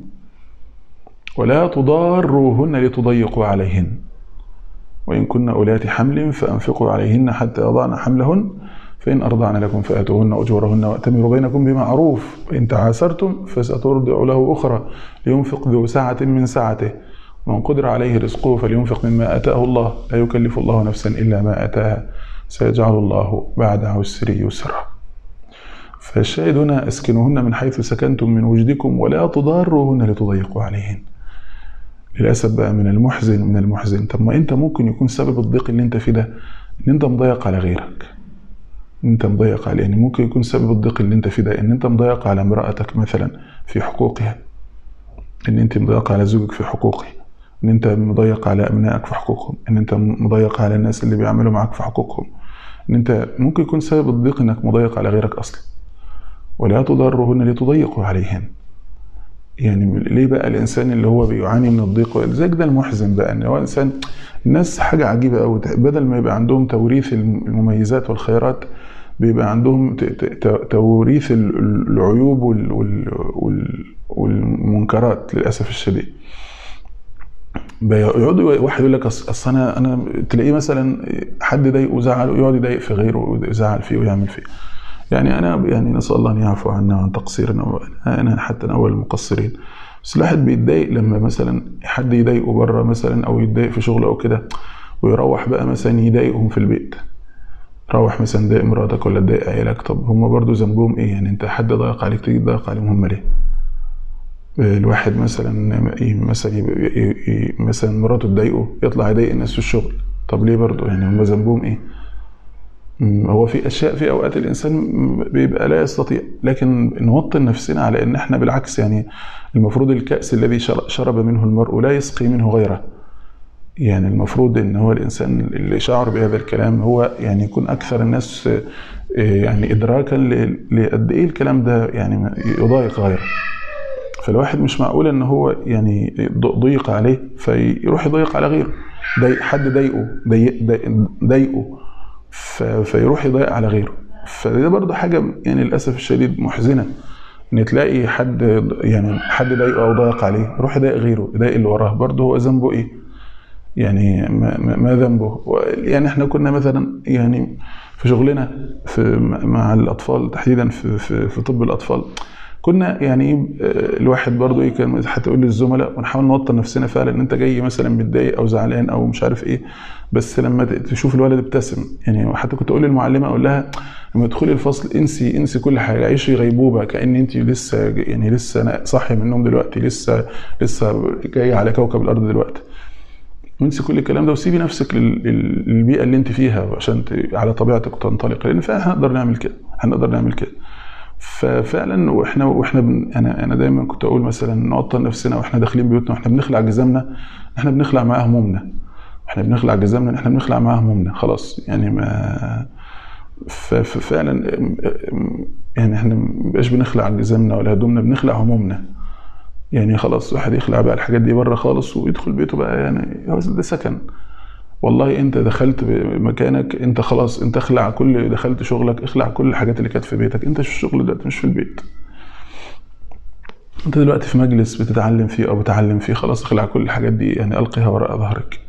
ولا تضاروهن لتضيقوا عليهن وإن كن أولات حمل فأنفقوا عليهن حتى يضعن حملهن فإن أرضعن لكم فآتوهن أجورهن وأتمروا بينكم بمعروف وإن تعاسرتم فسترضع له أخرى لينفق ذو سعة من سعته ومن قدر عليه رزقه فلينفق مما آتاه الله لا يكلف الله نفسا إلا ما آتاها سيجعل الله بعد عسر يسرا فالشاهد هنا أسكنوهن من حيث سكنتم من وجدكم ولا تضاروهن لتضيقوا عليهن للاسف بقى من المحزن من المحزن طب ما انت ممكن يكون سبب الضيق اللي انت فيه ده ان انت مضيق على غيرك ان انت مضيق عليه يعني ممكن يكون سبب الضيق اللي انت فيه ده ان انت مضيق على امرأتك مثلا في حقوقها ان انت مضيق على زوجك في حقوقه ان انت مضيق على ابنائك في حقوقهم ان انت مضيق على الناس اللي بيعملوا معاك في حقوقهم ان انت ممكن يكون سبب الضيق انك مضيق على غيرك اصلا ولا تضرهن لتضيقوا عليهن يعني ليه بقى الانسان اللي هو بيعاني من الضيق زيك ده المحزن بقى ان هو انسان الناس حاجه عجيبه قوي بدل ما يبقى عندهم توريث المميزات والخيرات بيبقى عندهم ت- ت- توريث ال- ال- العيوب وال- وال- وال- والمنكرات للاسف الشديد بيقعدوا واحد يقول لك أص- اصل انا انا تلاقيه مثلا حد ضايقه زعله يقعد يضايق في غيره ويزعل فيه ويعمل فيه يعني انا يعني نسال الله ان يعفو عنا وعن تقصيرنا انا حتى انا اول المقصرين بس الواحد بيتضايق لما مثلا حد يضايقه بره مثلا او يتضايق في شغله او كده ويروح بقى مثلا يضايقهم في البيت روح مثلا ضايق مراتك ولا تضايق عيالك طب هم برضو ذنبهم ايه يعني انت حد ضايق عليك تيجي تضايق عليهم هم ليه الواحد مثلا مثلا يبقى- ي- ي- مثلا مراته تضايقه يطلع يضايق الناس في الشغل طب ليه برضو يعني هم ذنبهم ايه مم، هو في اشياء في اوقات الانسان بيبقى لا يستطيع لكن نوطن نفسنا على ان احنا بالعكس يعني المفروض الكاس الذي شر- شرب منه المرء لا يسقي منه غيره يعني المفروض ان هو الانسان اللي شعر بهذا الكلام هو يعني يكون اكثر الناس آه، يعني ادراكا ل- لقد ايه الكلام ده يعني يضايق غيره فالواحد مش معقول ان هو يعني ض- ضيق عليه فيروح يضيق على غيره ضايق حد ضايقه ضايق- ضايق- ضايقه ف- فيروح يضايق على غيره فده برضه حاجه يعني للاسف الشديد محزنه ان تلاقي حد يعني حد ضايقه او ضايق عليه يروح يضايق غيره يضايق اللي وراه برضه هو ذنبه ايه؟ يعني ما, ما- ما ذنبه و- يعني احنا كنا مثلا يعني في شغلنا في مع الاطفال تحديدا في في, في طب الاطفال كنا يعني آه، الواحد برضو ايه كان هتقول للزملاء ونحاول نوطن نفسنا فعلا ان انت جاي مثلا متضايق او زعلان او مش عارف ايه بس لما ت- تشوف الولد ابتسم يعني حتى كنت اقول للمعلمه اقول لها لما تدخلي الفصل انسي انسي كل حاجه عيشي غيبوبه كان انت لسه يعني لسه صاحيه من النوم دلوقتي لسه لسه جايه على كوكب الارض دلوقتي وانسي كل الكلام ده وسيبي نفسك لل- لل- للبيئه اللي انت فيها عشان ت- على طبيعتك تنطلق لان فعلا هنقدر نعمل كده هنقدر نعمل كده ففعلا واحنا واحنا بن انا انا دايما كنت اقول مثلا نعطل نفسنا واحنا داخلين بيوتنا واحنا بنخلع جزامنا احنا بنخلع معاه همومنا احنا بنخلع جزامنا احنا بنخلع معاه همومنا خلاص يعني ما ف- ففعلا يعني احنا مبقاش بنخلع جزامنا ولا هدومنا بنخلع همومنا يعني خلاص واحد يخلع بقى الحاجات دي بره خالص ويدخل بيته بقى يعني هو ده سكن والله انت دخلت مكانك انت خلاص انت اخلع كل دخلت شغلك اخلع كل الحاجات اللي كانت في بيتك انت في الشغل دلوقتي مش في البيت انت دلوقتي في مجلس بتتعلم فيه او بتعلم فيه خلاص اخلع كل الحاجات دي يعني القيها وراء ظهرك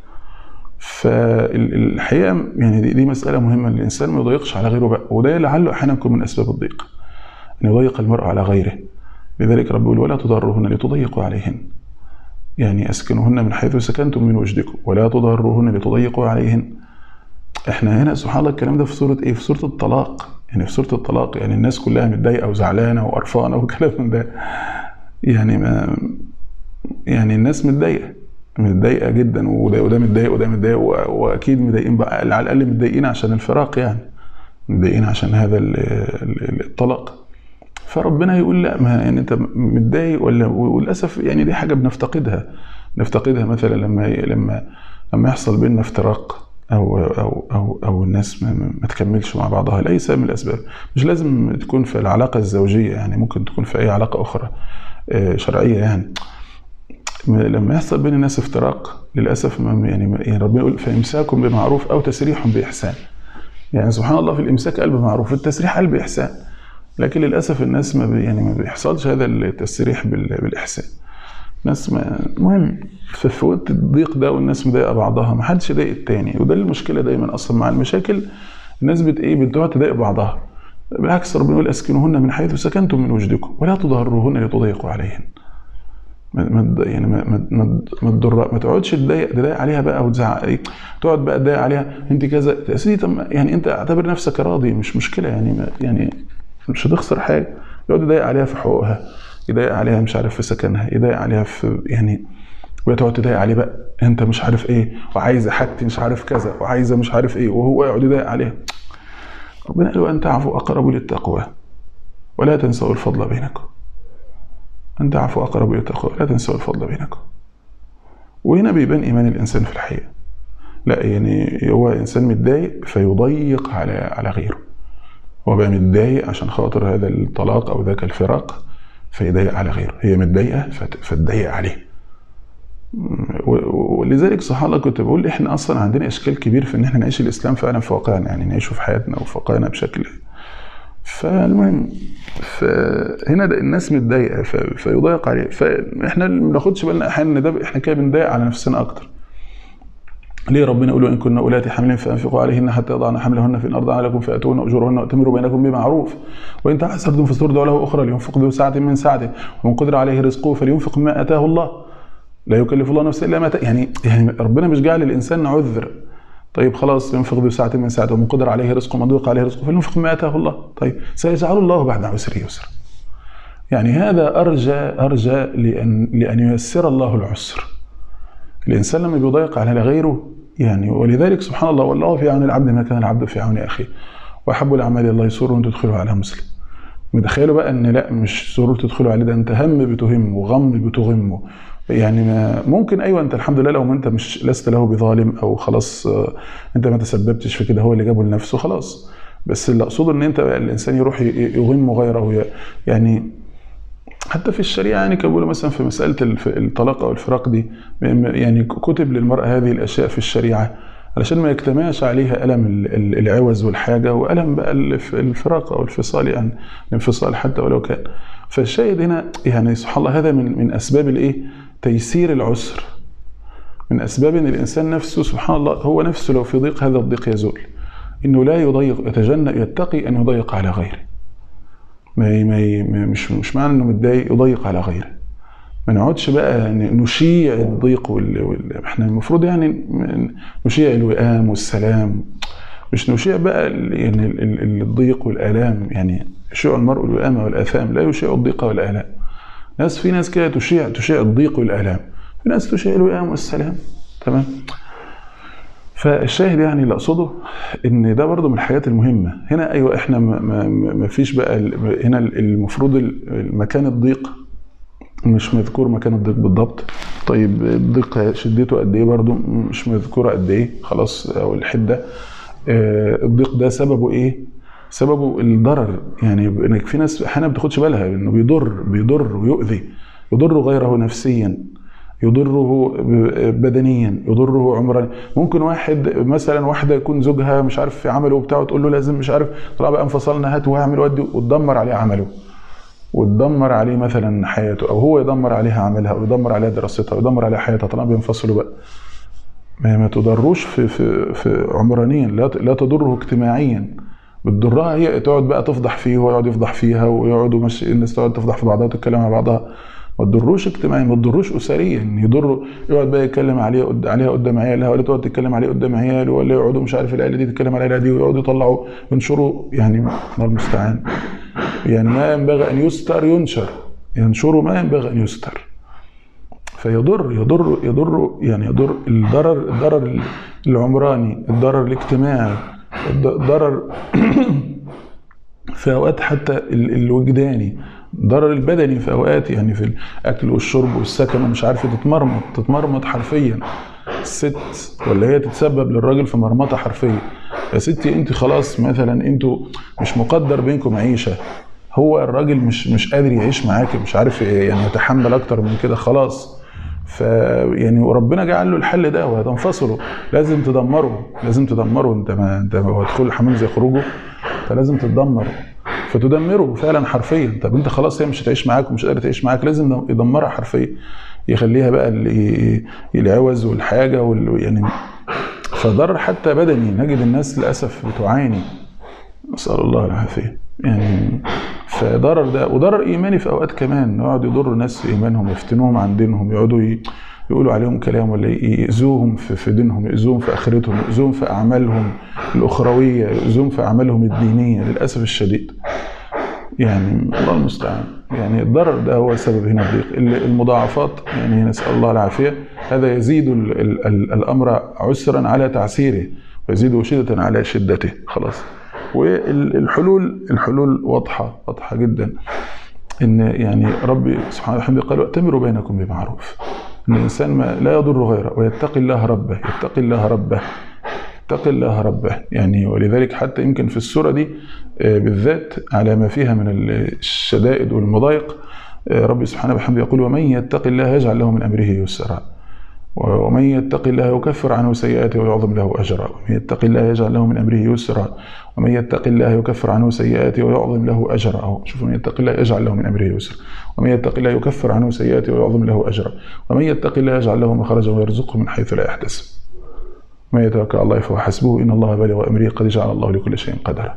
فالحقيقه يعني دي, دي مساله مهمه ان الانسان ما يضيقش على غيره بقى وده لعله احيانا يكون من اسباب الضيق ان يضيق المرء على غيره لذلك رب يقول ولا تضرهن لتضيقوا عليهن يعني اسكنوهن من حيث سكنتم من وجدكم ولا تضرهن لتضيقوا عليهن احنا هنا سبحان الله الكلام ده في سوره ايه في سوره الطلاق يعني في سوره الطلاق يعني الناس كلها متضايقه وزعلانه وقرفانه وكلام من ده يعني ما يعني الناس متضايقه متضايقه جدا وده وده متضايق وده متضايق و- واكيد مضايقين بقى على الاقل متضايقين عشان الفراق يعني متضايقين عشان هذا ال- ال- الطلاق فربنا يقول لا ما يعني انت متضايق ولا وللاسف يعني دي حاجه بنفتقدها نفتقدها مثلا لما لما لما يحصل بيننا افتراق او او او او الناس ما, ما تكملش مع بعضها لاي سبب من الاسباب مش لازم تكون في العلاقه الزوجيه يعني ممكن تكون في اي علاقه اخرى آه، شرعيه يعني لما يحصل بين الناس افتراق للاسف ما يعني يعني ربنا يقول فامساك بمعروف او تسريح باحسان يعني سبحان الله في الامساك قلب معروف في التسريح قلب احسان لكن للاسف الناس ما بي يعني ما بيحصلش هذا التسريح بال- بالاحسان ناس ما المهم في في وقت الضيق ده والناس مضايقه بعضها ما حدش يضايق التاني وده المشكله دايما اصلا مع المشاكل الناس بت ايه بتقعد تضايق بعضها بالعكس ربنا يقول اسكنوهن من حيث سكنتم من وجدكم ولا تضاروهن لتضيقوا عليهن ما ما يعني ما ما ما, ما, تضر- ما تقعدش تضايق تضايق عليها بقى وتزعق ايه تقعد بقى تضايق عليها انت كذا يا سيدي طب ما- يعني انت اعتبر نفسك راضي مش مشكله يعني ما يعني مش هتخسر حاجه يقعد يضايق عليها في حقوقها يضايق عليها مش عارف في سكنها يضايق عليها في يعني وهي تقعد تضايق عليه بقى انت مش عارف ايه وعايزه حاجتي مش عارف كذا وعايزه مش عارف ايه وهو يقعد يضايق عليها ربنا قال وان تعفوا اقرب للتقوى ولا تنسوا الفضل بينكم ان تعفوا اقرب للتقوى ولا تنسوا الفضل بينكم وهنا بيبان ايمان الانسان في الحقيقه لا يعني هو انسان متضايق فيضيق على على غيره هو بقى متضايق عشان خاطر هذا الطلاق او ذاك الفراق فيضايق على غيره هي متضايقه فت- فتضايق عليه و- ولذلك سبحان الله كنت بقول احنا اصلا عندنا اشكال كبير في ان احنا نعيش الاسلام فعلا في واقعنا يعني نعيشه في حياتنا وفي واقعنا بشكل فالمهم فهنا ده الناس متضايقه ف- فيضايق عليه فاحنا ما بناخدش بالنا احيانا ان ده احنا كده بنضايق على نفسنا اكتر ليه ربنا يقول ان كنا اولات حمل فانفقوا عليهن حتى يضعن حملهن في الارض لكم فاتون اجورهن واتمروا بينكم بمعروف وان تعسرتم فاستردوا له اخرى لينفق ذو سعه من سعته ومن قدر عليه رزقه فلينفق ما اتاه الله لا يكلف الله نفسا الا ما اتاه يعني يعني ربنا مش جعل الانسان عذر طيب خلاص ينفق ذو سعة من سعته ومن قدر عليه رزقه ومن ضيق عليه رزقه فلينفق ما اتاه الله طيب سيجعل الله بعد عسر يسرا يعني هذا ارجى ارجى لان لان ييسر الله العسر الانسان لما بيضيق على غيره يعني ولذلك سبحان الله والله في عون العبد ما كان العبد في عون اخيه واحب الاعمال الله يسر ان تدخله على مسلم متخيلوا بقى ان لا مش سرور تدخلوا عليه ده انت هم بتهمه وغم بتغمه يعني ما ممكن ايوه انت الحمد لله لو انت مش لست له بظالم او خلاص آه، انت ما تسببتش في كده هو اللي جابه لنفسه خلاص بس اللي اقصده ان انت بقى الانسان يروح ي- يغم غيره ي- يعني حتى في الشريعه يعني كانوا بيقولوا مثلا في مساله الف- الطلاق او الفراق دي م- يعني كتب للمراه هذه الاشياء في الشريعه علشان ما يجتمعش عليها الم ال- ال- العوز والحاجه والم بقى الف- الفراق او الفصال يعني الانفصال حتى ولو كان فالشاهد هنا يعني سبحان الله هذا من من اسباب الايه؟ تيسير العسر من اسباب ان الانسان نفسه سبحان الله هو نفسه لو في ضيق هذا الضيق يزول انه لا يضيق يتجنب يتقي ان يضيق على غيره ما ي- ما ي- ما- مش مش معنى انه متضايق يضيق على غيره ما نقعدش بقى ن- نشيع الضيق وال... وال... احنا المفروض يعني ن- نشيع الوئام والسلام مش نشيع بقى ال- يعني ال- ال- الضيق والآلام يعني يشيع المرء الوئام والآثام لا يشيع الضيق والآلام ناس في ناس كده تشيع تشيع الضيق والآلام في ناس تشيع الوئام والسلام تمام فالشاهد يعني اللي اقصده ان ده برضو من الحاجات المهمه هنا ايوه احنا ما, ما, ما فيش بقى ال- هنا المفروض ال- مكان الضيق مش مذكور مكان الضيق بالضبط طيب الضيق شدته قد ايه برضو مش مذكوره قد ايه خلاص او الحده آه، الضيق ده سببه ايه سببه الضرر يعني انك في ناس احيانا ما بتاخدش بالها انه بيضر بيضر ويؤذي يضر غيره نفسيا يضره بدنيا يضره عمرا ممكن واحد مثلا واحده يكون زوجها مش عارف في عمله وبتاع تقول له لازم مش عارف طلع بقى انفصلنا هات واعمل ودي وتدمر عليه عمله وتدمر عليه مثلا حياته او هو يدمر عليها عملها او يدمر عليها دراستها ويدمر عليها حياتها طالما بينفصلوا بقى ما ما تضروش في في في عمرانيا لا ت- لا تضره اجتماعيا بتضرها هي تقعد بقى تفضح فيه ويقعد يفضح فيها ويقعدوا مش الناس تقعد تفضح في بعضها وتتكلم مع بعضها ما تضروش اجتماعيا ما تضروش اسريا يضر يقعد بقى يتكلم عليها قد- عليها قدام عيالها ولا تقعد تتكلم عليه قدام عياله ولا يقعدوا مش عارف العيله دي تتكلم على العيله دي ويقعدوا يطلعوا ينشروا يعني الله المستعان يعني ما ينبغي ان يستر ينشر ينشروا ما ينبغي ان يستر فيضر يضر يضر يعني يضر الضرر الضرر العمراني الضرر الاجتماعي الض- الضرر في اوقات حتى ال- الوجداني الضرر البدني في اوقات يعني في الاكل والشرب والسكن ومش عارفه تتمرمط تتمرمط حرفيا الست ولا هي تتسبب للراجل في مرمطه حرفيا يا ستي انت خلاص مثلا انتوا مش مقدر بينكم عيشه هو الراجل مش مش قادر يعيش معاك مش عارف يعني يتحمل اكتر من كده خلاص ف يعني وربنا جعل له الحل ده وهتنفصلوا لازم تدمره لازم تدمره انت ما انت هو دخول الحمام زي خروجه فلازم تدمره فتدمره فعلا حرفيا طب انت خلاص هي مش هتعيش معاك ومش قادره تعيش معاك لازم يدمرها حرفيا يخليها بقى ال- العوز والحاجه وال يعني فضرر حتى بدني نجد الناس للاسف بتعاني نسال الله العافيه يعني فضرر ده وضرر ايماني في اوقات كمان يقعد يضروا ناس في ايمانهم يفتنوهم عن دينهم يقعدوا ي- يقولوا عليهم كلام ولا يأذوهم في في دينهم يأذوهم في اخرتهم يأذوهم في اعمالهم الاخرويه يأذوهم في اعمالهم الدينيه للاسف الشديد يعني الله المستعان يعني الضرر ده هو سبب هنا الضيق ال- المضاعفات يعني نسأل الله العافية هذا يزيد ال ال ال الأمر عسرا على تعسيره ويزيده شدة على شدته خلاص والحلول الحلول واضحة واضحة جدا ان يعني ربي سبحانه وتعالى قال واتمروا بينكم بمعروف ان الانسان ما لا يضر غيره ويتقي الله ربه يتقي الله ربه اتق الله ربه يعني ولذلك حتى يمكن في السورة دي آه، بالذات على ما فيها من الشدائد والمضايق آه، ربي سبحانه وبحمده يقول ومن يتق الله يجعل له من أمره يسرا ومن يتق الله يكفر عنه سيئاته ويعظم له أجرا ومن يتق الله يجعل له من أمره يسرا ومن يتق الله يكفر عنه سيئاته ويعظم له أجرا أهو شوفوا من يتق الله يجعل له من أمره يسرا ومن يتق الله يكفر عنه سيئاته ويعظم له أجرا ومن يتق الله يجعل له مخرجا ويرزقه من حيث لا يحتسب ما يتوكل على الله فهو حسبه ان الله بالغ امره قد جعل الله لكل شيء قدرا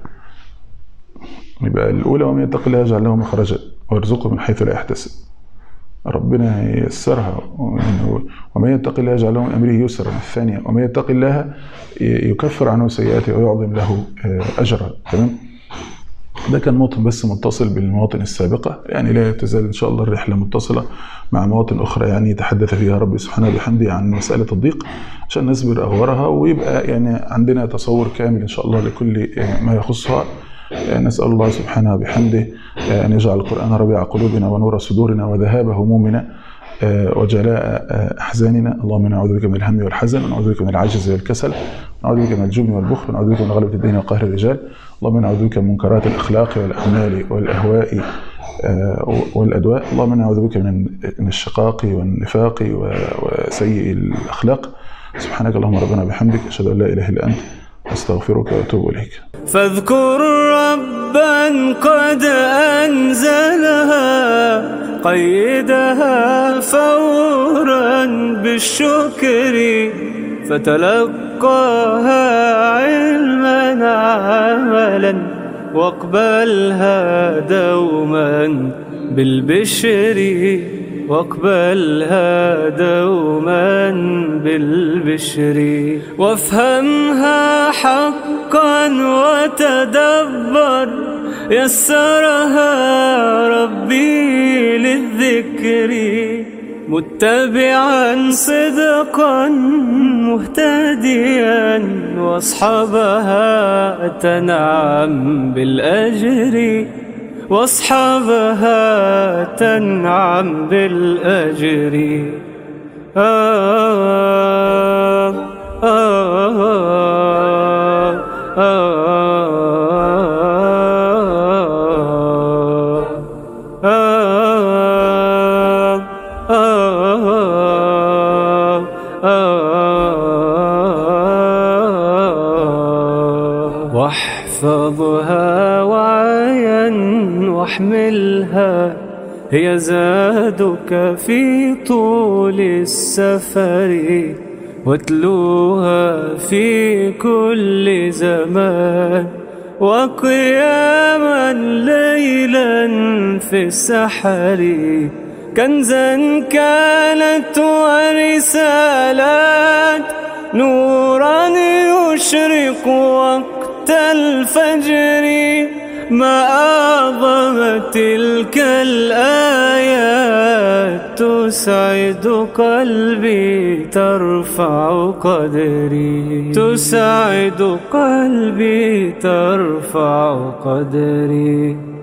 يبقى الاولى ومن يتق الله يجعل له مخرجا ويرزقه من حيث لا يحتسب ربنا ييسرها ومن يتق الله يجعل له من امره يسرا الثانيه ومن يتق الله يكفر عنه سيئاته ويعظم له اجرا تمام ده كان موطن بس متصل بالمواطن السابقة يعني لا تزال إن شاء الله الرحلة متصلة مع مواطن أخرى يعني تحدث فيها ربي سبحانه وبحمده عن مسألة الضيق عشان نسبر أغوارها ويبقى يعني عندنا تصور كامل إن شاء الله لكل ما يخصها نسأل الله سبحانه وبحمده أن يجعل القرآن ربيع قلوبنا ونور صدورنا وذهاب همومنا وجلاء أحزاننا اللهم نعوذ بك من الهم والحزن ونعوذ بك من العجز والكسل ونعوذ بك من الجبن والبخل ونعوذ بك من غلبة الدين وقهر الرجال اللهم نعوذ بك من منكرات الأخلاق والأعمال والأهواء والأدواء اللهم نعوذ بك من الشقاق والنفاق وسيء الأخلاق سبحانك اللهم ربنا بحمدك أشهد أن لا إله إلا أنت أستغفرك وأتوب إليك فاذكر ربا قد أنزلها قيدها فورا بالشكر فتلقاها علما عملا واقبلها دوما بالبشر واقبلها دوما بالبشر وافهمها حقا وتدبر يسرها ربي للذكر متبعا صدقا مهتديا واصحابها تنعم بالأجر واصحابها تنعم بالأجر آه آه آه واحفظها وعيا واحملها هي زادك في طول السفر واتلوها في كل زمان وقياما ليلا في السحر كنزا كانت ورسالات نورا يشرق وقت الفجر ما أعظم تلك الآيات تسعد قلبي ترفع قدري تسعد قلبي ترفع قدري